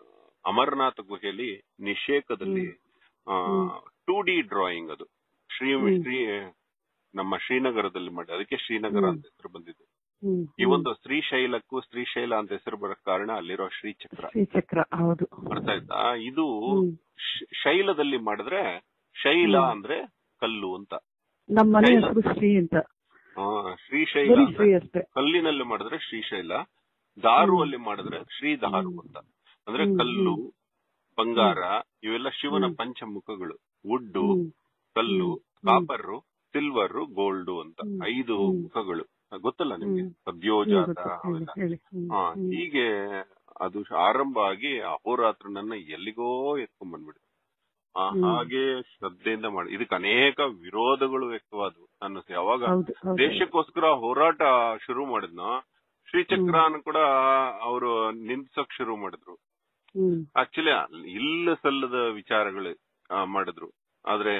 ಅಮರನಾಥ ಗುಹೆಯಲ್ಲಿ ನಿಷೇಕದಲ್ಲಿ ಹ್ಮ್. ಟೂ ಡಿ ಡ್ರಾಯಿಂಗ್ ಅದು ಶ್ರೀ ಹ್ಮ್. ಶ್ರೀ ನಮ್ಮ ಶ್ರೀನಗರದಲ್ಲಿ ಮಾಡಿ ಅದಕ್ಕೆ ಶ್ರೀನಗರ ಹ್ಮ್. ಅಂತ ಹೆಸರು ಬಂದಿದ್ದು ಹ್ಮ್, ಈ ಹ್ಮ್. ಒಂದು ಶ್ರೀಶೈಲಕ್ಕೂ ಶ್ರೀಶೈಲ ಅಂತ ಹೆಸರು ಬರಕ್ ಕಾರಣ ಅಲ್ಲಿರೋ ಶ್ರೀಚಕ್ರ ಶ್ರೀಚಕ್ರ ಹೌದು ಅರ್ಥ ಆಯ್ತಾ ಇದು ಹ್ಮ್. ಶ್- ಶೈಲದಲ್ಲಿ ಮಾಡಿದ್ರೆ ಶೈಲ ಹ್ಮ್. ಅಂದ್ರೆ ಕಲ್ಲು ಅಂತ ನಮ್ಮ ಮನೆ ಶೈಲ. ಹೆಸರು ಶ್ರೀ ಅಂತ ಆ, ಶ್ರೀಶೈಲ ಬರೀ ಅಂದ್ರೆ ಶ್ರೀ ಅಷ್ಟೇ ಕಲ್ಲಿನಲ್ಲಿ ಮಾಡಿದ್ರೆ ಶ್ರೀಶೈಲ ದಾರು ಅಲ್ಲಿ ಮಾಡಿದ್ರೆ ಶ್ರೀ ದಾರು ಅಂತ ಅಂದ್ರೆ ಹ್ಮ್, ಕಲ್ಲು ಹ್ಮ್. ಬಂಗಾರ ಇವೆಲ್ಲ ಶಿವನ ಹ್ಮ್. ಪಂಚಮುಖಗಳು ವುಡ್ಡು ಹ್ಮ್, ಕಲ್ಲು ಹ್ಮ್. ಕಾಪರ್ ಸಿಲ್ವರ್ ಗೋಲ್ಡ್ ಅಂತ ಹ್ಮ್. ಐದು ಹ್ಮ್. ಮುಖಗಳು ಗೊತ್ತಲ್ಲ ನಿಮ್ಗೆ ಹ್ಮ್. ಹ್ಮ್, ಸದ್ಯೋಜಾತ ಗೊತ್ತು. ಹೇಳಿ ಅವೆಲ್ಲ ಹೇಳಿ ಹ್ಮ್, ಆ, ಹ್ಮ್. ಹೀಗೆ ಅದು ಆರಂಭ ಆಗಿ ಅಹೋರಾತ್ರನನ್ನ ಎಲ್ಲಿಗೋ ಎತ್ಕೊಂಡ್ ಬಂದ್ಬಿಡ್ತು ಆ, ಹ್ಮ್. ಹಾಗೆ ಶ್ರದ್ಧೆಯಿಂದ ಮಾಡಿ ಇದಕ್ಕೆ ಅನೇಕ ವಿರೋಧಗಳು ವ್ಯಕ್ತವಾದವು ನಾನು ಯಾವಾಗ ಹೌದು ಹೌದು ದೇಶಕ್ಕೋಸ್ಕರ ಹೋರಾಟ ಶುರು ಮಾಡಿದ್ನೋ ಶ್ರೀಚಕ್ರನ ಕೂಡ ಅವರು ನಿಂದ್ಸಕ್ ಶುರು ಮಾಡಿದ್ರು ಹ್ಮ್ ಆಕ್ಚುಲಿ ಇಲ್ಲ ಸಲ್ಲದ ವಿಚಾರಗಳು ಆ, ಮಾಡಿದ್ರು ಆದ್ರೆ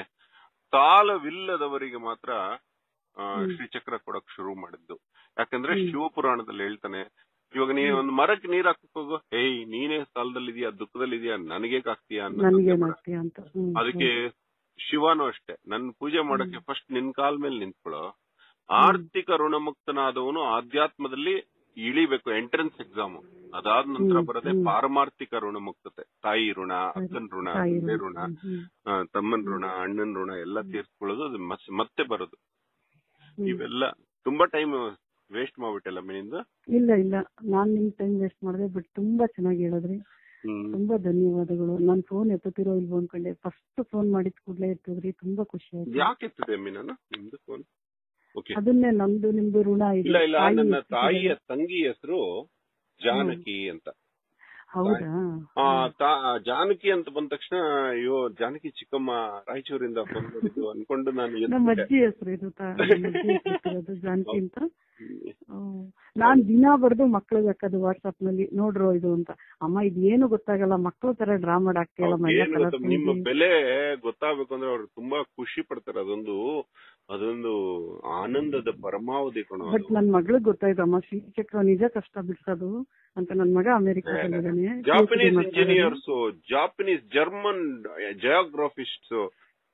ಸಾಲವಿಲ್ಲದವರಿಗೆ ಮಾತ್ರ ಆ, ಹ್ಮ್. ಶ್ರೀಚಕ್ರ ಕೊಡಕ್ ಶುರು ಮಾಡಿದ್ದು ಯಾಕಂದ್ರೆ ಹ್ಮ್. ಶಿವಪುರಾಣದಲ್ಲಿ ಹೇಳ್ತಾನೆ ಇವಾಗ ನೀ ಒಂದು ಮರಕ್ಕೆ ನೀರ್ ಹಾಕಕ್ ಹೋಗು ಏಯ್ ನೀನೇ ಸಾಲದಲ್ಲಿದ್ಯಾ ದುಃಖದಲ್ಲಿದ್ಯಾ ನನಗೆ ಹಾಕ್ತೀಯಾ ಅನ್ನೋ ನನಗೆ ಯೋಚ್ನೆ ಮಾಡ. ಮಾಡ್ತೀಯ ಅಂತ ಹ್ಮ್, ಅದಕ್ಕೆ ಶಿವನು ಅಷ್ಟೇ ನನ್ ಪೂಜೆ ಮಾಡಕ್ಕೆ ಫಸ್ಟ್ ನಿನ್ ಕಾಲ್ ಮೇಲೆ ನಿಂತ್ಕೊಳ್ಳೋ ಆರ್ಥಿಕ ಋಣಮುಕ್ತನಾದವನು ಆಧ್ಯಾತ್ಮದಲ್ಲಿ ಇಳಿಬೇಕು ಎಂಟ್ರೆನ್ಸ್ ಎಕ್ಸಾಮ್ ಅದಾದ ನಂತರ ಹ್ಮ್, ಬರದೆ ಹ್ಮ್. ಪಾರಮಾರ್ಥಿಕ ಋಣಮುಕ್ತತೆ ತಾಯಿ ಋಣ ಅಕ್ಕನ್ ಋಣ ತಾಯಿ ತಂದೆ ಋಣ. ಋಣ ಹ್ಮ್, ಆ, ತಮ್ಮನ್ ಋಣ ಅಣ್ಣನ್ ಋಣ ಎಲ್ಲ ತೀರ್ಸ್ಕೊಳ್ಳೋದು ಅದು ಮಸ್- ಮತ್ತೆ ಬರೋದು ಹ್ಮ್. ಇವೆಲ್ಲ ತುಂಬಾ ಟೈಮ್ ವೇಸ್ಟ್ ಮಾಡ್ಬಿಟ್ಟಲ್ಲ ಮೇನಿಂದ ಇಲ್ಲ ಇಲ್ಲ ನಾನ್ ನಿಮ್ ಟೈಮ್ ವೇಸ್ಟ್ ಮಾಡಿದೆ ಬಟ್ ತುಂಬಾ ಚೆನ್ನಾಗಿ ಹೇಳಿದ್ರಿ ಹ್ಮ್ ತುಂಬಾ ಧನ್ಯವಾದಗಳು ನಾನ್ ಫೋನ್ ಎತ್ತುತ್ತಿರೋ ಇಲ್ವೋ ಅನ್ಕೊಂಡೆ ಫಸ್ಟ್ ಫೋನ್ ಮಾಡಿದ ಕೂಡ್ಲೇ ಎತ್ತಿದ್ರಿ ತುಂಬಾ ಖುಷಿ ಆಯ್ತು ಯಾಕೆ ಎತ್ತಿದೆ ಅಮ್ಮಿ ನಾನು ನಿಮ್ದು ಫೋನ್ ಓಕೆ ಅದನ್ನೇ ನಮ್ದು ನಿಮ್ದು ಋಣ ಇದೆ ಇಲ್ಲ ಇಲ್ಲ ತಾಯಿ ನನ್ನ ಎತ್ತಿದ್ದಾರೆ. ತಾಯಿಯ ತಂಗಿ ಹೆಸರು ಜಾನಕಿ ಅಂತ ಹೌದಾ ಆ, ತಾ- ಜಾನಕಿ ಅಂತ ಬಂದ ತಕ್ಷಣ ಅಯ್ಯೋ ಜಾನಕಿ ಚಿಕ್ಕಮ್ಮ ರಾಯಚೂರಿಂದ ಫೋನ್ ಮಾಡಿದ್ದು ಅನ್ಕೊಂಡು ನಾನು ನಮ್ಮ ಎತ್ಬಿಟ್ಟೆ. ಅಜ್ಜಿ ಹೆಸರು ಇದು ತಾ- ನಮ್ಮ ಅಜ್ಜಿ ಹೆಸ್ರು ಇಟ್ಟಿರೋದು ಜಾನಕಿ ಅಂತ ಹ್ಮ್. ನಾನ್ ದಿನ ಬರ್ದು ಮಕ್ಳಿಗೆ ಹಾಕೋದು ವಾಟ್ಸ್ಆಪ್ ನಲ್ಲಿ ನೋಡ್ರೋ ಇದು ಅಂತ ಅಮ್ಮ ಇದು ಏನು ಗೊತ್ತಾಗಲ್ಲ ಮಕ್ಳು ತರ ಡ್ರಾ ಮಾಡಾಕ್ತಿಯಲ್ಲ ಅವ್ರಿಗೆ ಏನು ಗೊತ್ತಾ, ನಿಮ್ಮ ಬೆಲೆ ಗೊತ್ತಾಗ್ಬೇಕು ಅಂದ್ರೆ ಅವ್ರು ತುಂಬಾ ಖುಷಿ ಪಡ್ತಾರೆ ಅದೊಂದು ಅದೊಂದು ಆನಂದದ ಪರಮಾವಧಿ ಕಣ ಬಟ್ ನನ್ ಮಗಳಿಗೆ ಗೊತ್ತಾಯ್ತು ಅಮ್ಮ ಶ್ರೀಚಕ್ರ ನಿಜ ಕಷ್ಟ ಬಿಡ್ಸೋದು ಅಂತ ನನ್ ಮಗ ಅಮೆರಿಕಾದಲ್ಲಿದ್ದಾನೆ Japanese engineers Japanese German geographists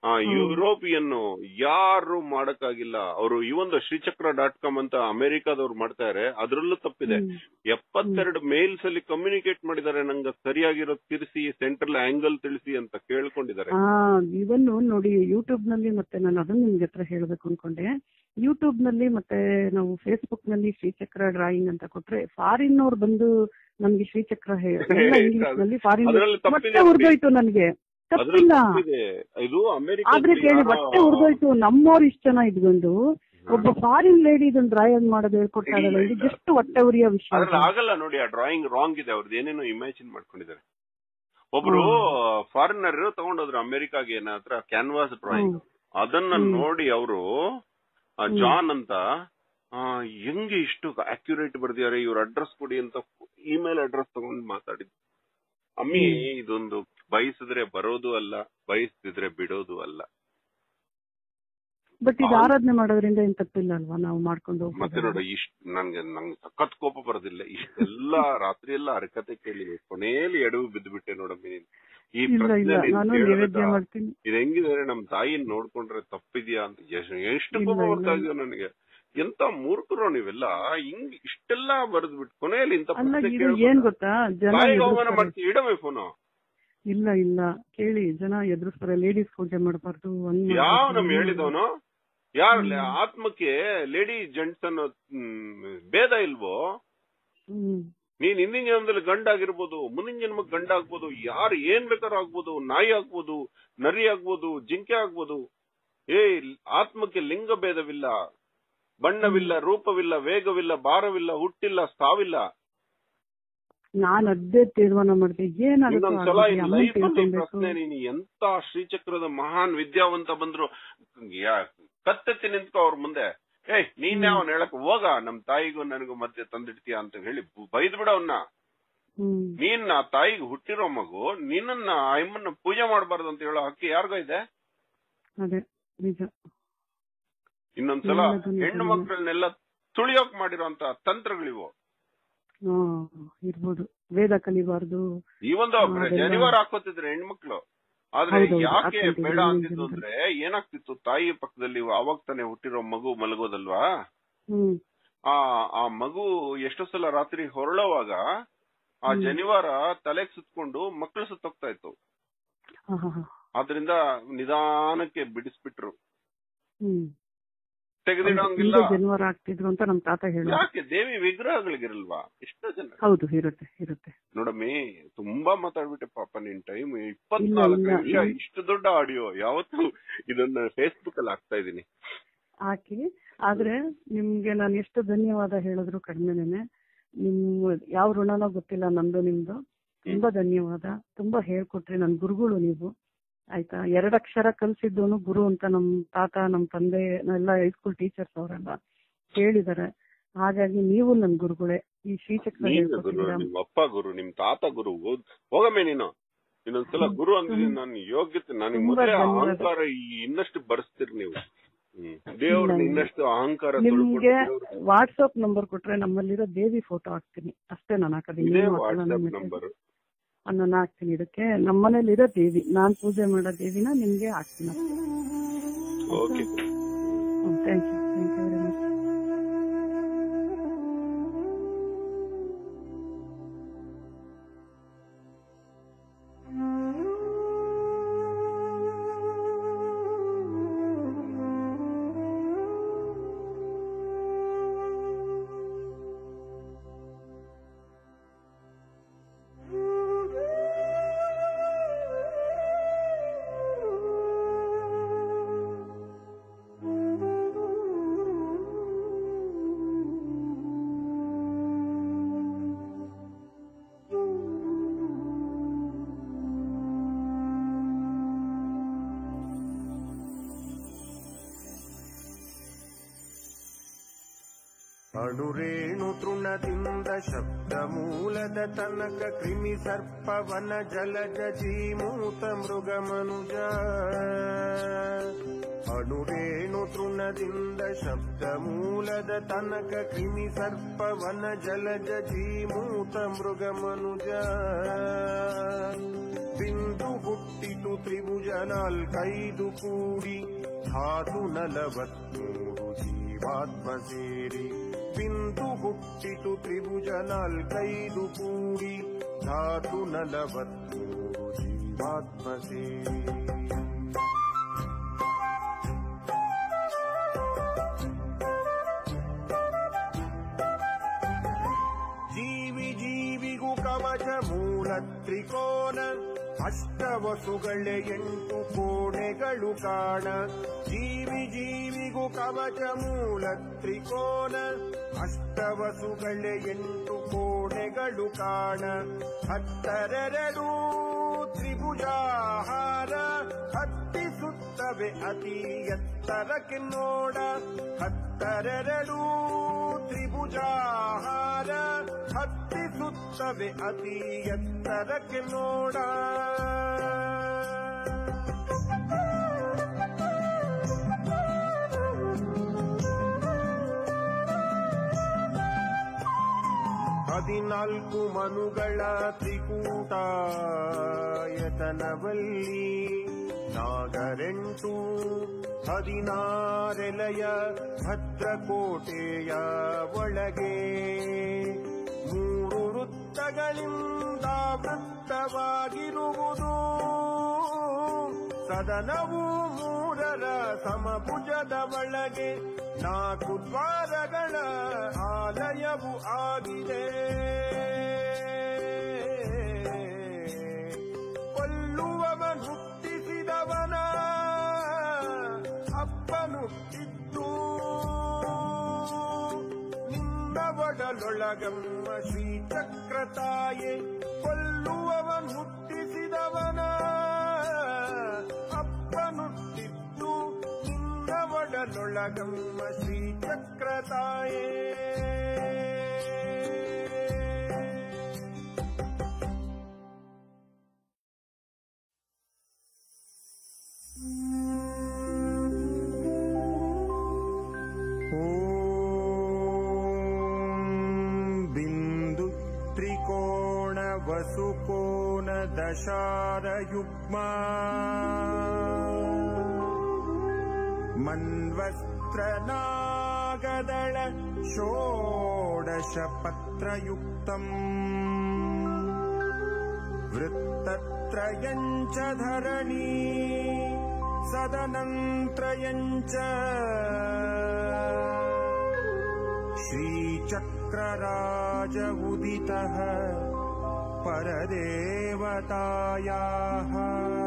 ಆ ಯುರೋಪಿಯನ್ ಯಾರು ಮಾಡಕ್ಕಾಗಿಲ್ಲ ಅವರು ಈ ಒಂದು ಶ್ರೀಚಕ್ರ ಡಾಟ್ ಕಾಮ್ ಅಂತ ಅಮೆರಿಕಾದವ್ರು ಮಾಡ್ತಾರೆ ಅದ್ರಲ್ಲೂ ತಪ್ಪಿದೆ ಹ್ಮ್. ಎಪ್ಪತ್ತೆರಡು ಮೇಲ್ಸ್ ಅಲ್ಲಿ ಕಮ್ಯುನಿಕೇಟ್ ಮಾಡಿದ್ದಾರೆ ನಂಗೆ ಸರಿಯಾಗಿರೋ ತಿರ್ಸಿ ಸೆಂಟ್ರಲ್ ಆಂಗಲ್ ತಿಳಿಸಿ ಅಂತ ಕೇಳ್ಕೊಂಡಿದ್ದಾರೆ ಆ ಇವನ್ ನೋಡಿ ಯೂಟ್ಯೂಬ್ ನಲ್ಲಿ ಮತ್ತೆ ನಾನು ಅದನ್ನ ನಿಮ್ಗೆ ಹತ್ರ ಹೇಳ್ಬೇಕು ಅನ್ಕೊಂಡೆ ಯೂಟ್ಯೂಬ್ ನಲ್ಲಿ ಮತ್ತೆ ನಾವು ಫೇಸ್ಬುಕ್ ನಲ್ಲಿ ಶ್ರೀಚಕ್ರ ಡ್ರಾಯಿಂಗ್ ಅಂತ ಕೊಟ್ರೆ ಫಾರಿನ್ ಅವ್ರು ಬಂದು ನಮ್ಗೆ ಶ್ರೀಚಕ್ರ ಹೇ- ಎಲ್ಲ ಇಂಗ್ಲಿಷ್ ನಲ್ಲಿ ಫಾರಿನ್ ಅದ್ರಲ್ಲಿ ತಪ್ಪಿದೆ ಮತ್ತೆ ಉರ್ದೋಯ್ತು ನನ್ಗೆ ಅದ್ರಲ್ಲಿ ತಪ್ಪಿಲ್ಲ ತಪ್ಪಿದೆ. ಇದು ಅಮೆರಿಕ ಆದ್ರೆ ಕೇಳಿ ಬಟ್ಟೆ ಉರ್ದೋಯ್ತು ನಮ್ಮವ್ರು ಇಷ್ಟ ಜನ ಇದ್ಕೊಂಡು ಒಬ್ಬ ಫಾರಿನ್ ಲೇಡಿ ಇದನ್ನ ಡ್ರಾಯಿಂಗ್ ಮಾಡೋದು ಹೇಳ್ಕೊಡ್ತಾಳಲ್ಲ ಇದು ಜಸ್ಟ್ ಹೊಟ್ಟೆ ಉರಿಯೋ ವಿಷಯ ಅದ್ರಲ್ಲಿ ಆಗಲ್ಲ ನೋಡಿ ಆ ಡ್ರಾಯಿಂಗ್ ರಾಂಗ್ ಇದೆ ಅವ್ರದ್ದು ಏನೇನೋ ಇಮ್ಯಾಜಿನ್ ಮಾಡ್ಕೊಂಡಿದ್ದಾರೆ ಒಬ್ರು ಫಾರಿನರ್ ತಗೊಂಡೋದ್ರು ಅಮೆರಿಕಾಗೆ ಏನ ಹತ್ರ ಕ್ಯಾನ್ವಾಸ್ ಡ್ರಾಯಿಂಗ್ ಅದನ್ನ ನೋಡಿ ಅವರು ಜಾನ್ ಅಂತ ಆ, ಹೆಂಗೆ ಇಷ್ಟು ಅಕ್ಯುರೇಟ್ ಬರ್ದಿದ್ದಾರೆ ಇವ್ರ ಅಡ್ರೆಸ್ ಕೊಡಿ ಅಂತ ಇಮೇಲ್ ಅಡ್ರೆಸ್ ತಗೊಂಡು ಮಾತಾಡಿದ್ರು ಅಮ್ಮಿ ಇದೊಂದು ಬಯಸಿದ್ರೆ ಬರೋದು ಅಲ್ಲ ಬಯಸ್ತಿದ್ರೆ ಬಿಡೋದು ಅಲ್ಲ ಬಟ್ ಇದು ಆರಾಧನೆ ಮಾಡೋದ್ರಿಂದ ಏನ್ ತಪ್ಪಿಲ್ಲ ಅಲ್ವಾ ನಾವು ಮಾಡ್ಕೊಂಡು ಮತ್ತೆ ಹೋಗೋದು ನೋಡು ಇಷ್ಟ ನನ್ಗೆ ನಂಗೆ ಸಖತ್ ಕೋಪ ಬರೋದಿಲ್ಲ ಇಷ್ಟೆಲ್ಲ ರಾತ್ರಿ ಎಲ್ಲ ಹರಕತೆ ಕೇಳಿ ಕೊನೆಯಲ್ಲಿ ಎಡವು ಬಿದ್ದು ಬಿಟ್ಟೆ ನೋಡಮ್ಮಿ ನೀನು. ಈ ಇಲ್ಲ ಇಲ್ಲ ಪ್ರಶ್ನೆಯಲ್ಲಿ ನಾನು ಕೇಳೋದಕ್ಕ ನೈವೇದ್ಯ ಮಾಡ್ತೀನಿ ಇದು ಹೆಂಗಿದೆ ನಮ್ ತಾಯಿನ ನೋಡ್ಕೊಂಡ್ರೆ ತಪ್ಪಿದ್ಯಾ ಅಂತ ಎಷ್ಟ್- ಎಷ್ಟು ಕೋಪ ಇಲ್ಲ, ಬರ್ತಾ ಇಲ್ಲ. ಇದೆಯೋ ನನಗೆ ಎಂತ ಮೂರ್ಖರು ನೀವೆಲ್ಲ ಹಿಂಗ್ ಇಷ್ಟೆಲ್ಲ ಬರೆದ್ ಬಿಟ್ಟು ಕೊನೆಯಲ್ಲಿ ಇಂತ ಅಲ್ಲ ಪ್ರಶ್ನೆ ಇದು ಏನ್ ಕೇಳ್ಬಿಟ್ರೆ ಗೊತ್ತಾ ಜನ ತಾಯಿಗೆ ಅವಮಾನ ಎದುರಿಸ್ತಾರೆ. ಮಾಡ್ತೀವಿ ಇಡಮೆ ಫೋನು ಇಲ್ಲ ಇಲ್ಲ ಕೇಳಿ ಜನ ಎದುರಿಸ್ತಾರೆ ಲೇಡೀಸ್ ಪೂಜೆ ಮಾಡಬಾರ್ದು ಯಾವ ನಮ್ ಹೇಳಿದವನು ಯಾರ ಆತ್ಮಕ್ಕೆ ಲೇಡಿ ಜೆಂಟ್ಸ್ ಅನ್ನೋ ಹ್ಮ್, ಭೇದ ಇಲ್ವೋ ಹ್ಮ್ ನೀನ್ ಹಿಂದಿನ ಜನ್ಮದಲ್ಲಿ ಗಂಡ ಆಗಿರ್ಬೋದು ಮುಂದಿನ ಜನ್ಮಕ್ಕೆ ಗಂಡ ಆಗ್ಬೋದು ಯಾರು ಏನ್ ಬೇಕಾದ್ರೂ ಆಗ್ಬೋದು ನಾಯಿ ಆಗ್ಬೋದು ನರಿ ಆಗ್ಬೋದು ಜಿಂಕೆ ಆಗ್ಬೋದು ಏ ಆತ್ಮಕ್ಕೆ ಲಿಂಗ ಭೇದವಿಲ್ಲ ಬಣ್ಣವಿಲ್ಲ ರೂಪವಿಲ್ಲ ವೇಗವಿಲ್ಲ ಭಾರವಿಲ್ಲ ಹುಟ್ಟಿಲ್ಲ ಸಾವಿಲ್ಲ ನಾನ್ ಅದೇ ತೀರ್ಮಾನ ಮಾಡಿದೆ ಇನ್ನೊಂದ್ಸಲ ಏನಾಗುತ್ತೆ ಇನ್ ಅಮ್ಮನ್ ಲೈಫ್ ಅಲ್ಲಿ ತಿಳ್ಕೊಬೇಕು ಪ್ರಶ್ನೆ ನೀನು ಎಂತ ಶ್ರೀಚಕ್ರದ ಮಹಾನ್ ವಿದ್ಯಾವಂತ ಬಂದ್ರು ಯಾ- ಕತ್ತೆತ್ತಿ ನಿಂತ್ಕೋ ಅವ್ರ ಮುಂದೆ ಏಯ್ ನೀನ್ ಯಾವನ್ ಹೇಳಕ್ ಹೋಗ ನಮ್ ತಾಯಿಗೂ ನನಗೂ ಮಧ್ಯೆ ತಂದಿಡ್ತೀಯ ಅಂತ ಹೇಳಿ ಬೈದ್ ಬಿಡ ಅವನ್ನ ಹ್ಮ್ ನೀನ್ ಆ ತಾಯಿಗೆ ಹುಟ್ಟಿರೋ ಮಗು ನಿನ್ನನ್ನ ಅಮ್ಮನ್ನ ಪೂಜೆ ಮಾಡಬಾರ್ದು ಅಂತ ಹೇಳೋ ಹಕ್ಕಿ ಯಾರಿಗೋ ಇದೆ ಅದೇ ನಿಜ ಇನ್ನೊಂದ್ಸಲ ಎಲ್ಲದೂ ನಿಜ. ಹೆಣ್ಣು ಮಕ್ಕಳನ್ನೆಲ್ಲ ತುಳಿಯೋಕ್ ಮಾಡಿರೋಂತ ತಂತ್ರಗಳಿವು ಹಾ ಇರ್ಬೋದು ವೇದ ಕಲಿಬಾರ್ದು ಈ ಒಂದು ಅದೆಲ್ಲ- ಜನಿವಾರ ಹಾಕೋತಿದ್ರೆ ಹೆಣ್ಮಕ್ಳು ಆದ್ರೆ ಹೌದೌದು, ಯಾಕೆ ಹಾಕ್ಕೊಂತಿದ್ರು ಬೇಡ ಹಿಂದಿನ ಅಂತಿದ್ದು ಅಂದ್ರೆ ಏನಾಗ್ತಿತ್ತು ತಾಯಿ ಪಕ್ಕದಲ್ಲಿ ಅವಾಗ ತಾನೇ ಹುಟ್ಟಿರೋ ಮಗು ಮಲಗೋದಲ್ವಾ ಹ್ಮ್ ಆ ಆ ಮಗು ಎಷ್ಟೋ ಸಲ ರಾತ್ರಿ ಹೊರಳೋವಾಗ ಆ ಜನಿವಾರ ತಲೆಗ್ ಸುತ್ಕೊಂಡು ಮಕ್ಕಳು ಸುತ್ತೋಗ್ತಾ ಇತ್ತು ಹಾ ಹಾ ಹಾ ಆದ್ರಿಂದ ನಿಧಾನಕ್ಕೆ ಬಿಡಿಸ್ಬಿಟ್ರು ಹ್ಮ್ ತೆಗೆದಿಡೋಂಗಿಲ್ಲ ಹಿಂದೆ ಜನಿವಾರ ಆಗ್ತಿದ್ರು ಅಂತ ನಮ್ ತಾತ ಹೇಳ ಯಾಕೆ ದೇವಿ ವಿಗ್ರಹಗಳಿಗಿರಲ್ವಾ ಎಷ್ಟೋ ಜನ ಹೌದು ಇರುತ್ತೆ ಇರುತ್ತೆ ನೋಡಮ್ಮಿ ತುಂಬಾ ಮಾತಾಡ್ಬಿಟ್ಟೆ ಪಾಪ ನಿನ್ ಟೈಮ್ ಇಪ್ಪತ್ನಾಲ್ಕು ಇಲ್ಲ, ನಿಮಿಷ ಇಲ್ಲ. ಇಷ್ಟು ದೊಡ್ಡ ಆಡಿಯೋ ಯಾವತ್ತು ಇದನ್ನ ಫೇಸ್ಬುಕ್ ಅಲ್ಲಿ ಹಾಕ್ತಾ ಇದೀನಿ ಹಾಕಿ ಆದ್ರೆ ನಿಮ್ಗೆ ನಾನು ಎಷ್ಟು ಧನ್ಯವಾದ ಹೇಳಿದ್ರು ಕಡಿಮೆನೆ ನಿಮ್ ಯಾವ ಋಣನೋ ಗೊತ್ತಿಲ್ಲ ನಂದು ನಿಮ್ದು ತುಂಬಾ ಧನ್ಯವಾದ ತುಂಬಾ ಹೇಳ್ಕೊಟ್ರಿ ನನ್ ಗುರುಗಳು ನೀವು ಆಯ್ತಾ ಎರಡಕ್ಷರ ಕಲ್ಸಿದ್ದವನು ಗುರು ಅಂತ ನಮ್ ತಾತ ನಮ್ ತಂದೆ ಎಲ್ಲ ಹೈಸ್ಕೂಲ್ ಟೀಚರ್ಸ್ ಅವರೆಲ್ಲ ಹೇಳಿದಾರೆ ಹಾಗಾಗಿ ನೀವು ನನ್ ಗುರುಗಳೇ ಈ ಶ್ರೀಚಕ್ರ ನೀನು ಗುರು ಹೇಳ್ಕೊಟ್ಟಿದ್ದೀರಾ ನಿಮ್ ಅಪ್ಪ ಗುರು ನಿಮ್ ತಾತ ಗುರು ಹೋಗ್- ಹೋಗಮ್ಮೆ ನೀನು ಇನ್ನೊಂದ್ಸಲ ಗುರು ಅಂದ್ರೆ ನಾನು ಯೋಗ್ಯತೆ ನನಗೆ ತುಂಬಾ ಮೊದಲೇ ಧನ್ಯವಾದ. ಅಹಂಕಾರ ಈ- ಇನ್ನಷ್ಟು ಬರ್ಸ್ತೀರಿ ನೀವು ಹ್ಮ್ ದೇವ್ರನ್ನ ಇಲ್ಲ. ಇನ್ನಷ್ಟು ಅಹಂಕಾರ ನಿಮ್ಗೆ ತೊಳ್ಕೊಂಡು ವಾಟ್ಸಪ್ ನಂಬರ್ ಕೊಟ್ರೆ ನಮ್ಮಲ್ಲಿರೋ ದೇವಿ ಫೋಟೋ ಹಾಕ್ತೀನಿ ಅಷ್ಟೇ ನಾನು ಹಾಕೋದು ಇದೇ ಇನ್ನೇನು ಹಾಕಲ್ಲ ವಾಟ್ಸ್ಆಪ್ ನನ್ನ ನಂಬರ್ ನಾನು ಹಾಕ್ತೀನಿ ಇದಕ್ಕೆ ನಮ್ಮನೇಲಿರೋ ದೇವಿ ನಾನ್ ಪೂಜೆ ಮಾಡೋ ದೇವಿನ ನಿಮ್ಗೆ ಹಾಕ್ತೀನಿ okay thank you thank you very much ಅಣುರೇಣು ತೃಣದಿಂದ ಶಬ್ದ ಮೂಲದ ತನಕ ಕ್ರಿಮಿ ಸರ್ಪವನ ಜಲಜ ಜೀಮೂತ ಮೃಗ ಮನುಜ ಅಣುರೇಣು ತೃಣದಿಂದ ಶಬ್ದ ಮೂಲದ ತನಕ ಕ್ರಿಮಿ ಸರ್ಪವನ ಜಲಜ ಜೀಮೂತ ಮೃಗ ಮನುಜ ಬಿಂದು ಹುಟ್ಟಿತು ತ್ರಿಭುಜ ನಾಲ್ಕೈದು ಕೂಡಿ ಧಾತು ನಲವತ್ಮೂರು ಜೀವಾತ್ಮ ಸೇರಿ ಬಿಂದು ಹುಟ್ಟಿತು ತ್ರಿಭುಜ ನಾಲ್ಕೈದು ಕೂಡಿ ಧಾತು ನಲವತ್ಮೂರು ಜೀವಾತ್ಮ ಸೇರಿ ಜೀವಿ ಜೀವಿಗೂ ಕವಚ ಮೂಲ ತ್ರಿಕೋನ ಅಷ್ಟವಸುಗಳೇ ಎಂಟು ಕೋಣೆಗಳು ಕಾಣ ಜೀವಿ ಜೀವಿಗೂ ಕವಚ ಮೂಲ ತ್ರಿಕೋನ ಅಷ್ಟವಸುಗಳೇ ಎಂಟು ಕೋಣೆಗಳು ಕಾಣ ಹತ್ತರೆರಡು ತ್ರಿಭುಜಾಹಾರ ಹತ್ತಿಸುತ್ತವೆ ಅತಿ ಎತ್ತರಕ್ಕೆ ನೋಡ ಹತ್ತರೆರಡು ತ್ರಿಭುಜಾಹಾರ ಹತ್ತಿಸುತ್ತವೆ ಅತಿ ಎತ್ತರಕ್ಕೆ ನೋಡ ಹದಿನಾಲ್ಕು ಮನುಗಳ ತ್ರಿಕೂಟ ಯತನವಲ್ಲಿ ನಾಗರೆಂಟು ಹದಿನಾರೆಲೆಯ ಭದ್ರಕೋಟೆಯ ಒಳಗೆ ಮೂರು ವೃತ್ತಗಳಿಂದ ವೃತ್ತವಾಗಿರುವುದು ಸದನವು ಮೂರರ ಸಮಭುಜದ ಒಳಗೆ ನಾಲ್ಕು ದ್ವಾರಗಳ ಆಲಯವು ಆಗಿದೆ ಕೊಲ್ಲುವವನ್ ಹುಟ್ಟಿಸಿದವನ ಅಪ್ಪನುಟ್ಟಿದ್ದು ನಿನ್ನ ಒಡಲೊಳಗಮ್ಮ ಶ್ರೀಚಕ್ರತಾಯೆ ಕೊಲ್ಲುವವನ್ ಹುಟ್ಟಿಸಿದವನ ಅಪ್ಪನುಟ್ಟಿದ್ದು ನಿನ್ನ ಒಡಲೊಳಗಮ್ಮ ಶ್ರೀಚಕ್ರತಾಯೇ ॐ बिन्दु त्रिकोण वसुकोण दशारयुग्मा मन्वस्त्रनागदळ षोडशपत्रयुक्तम् वृत्तत्रयम् च धरणी सदनन्त्रयम् च श्रीचक्रराज उदितः परदेवतायाः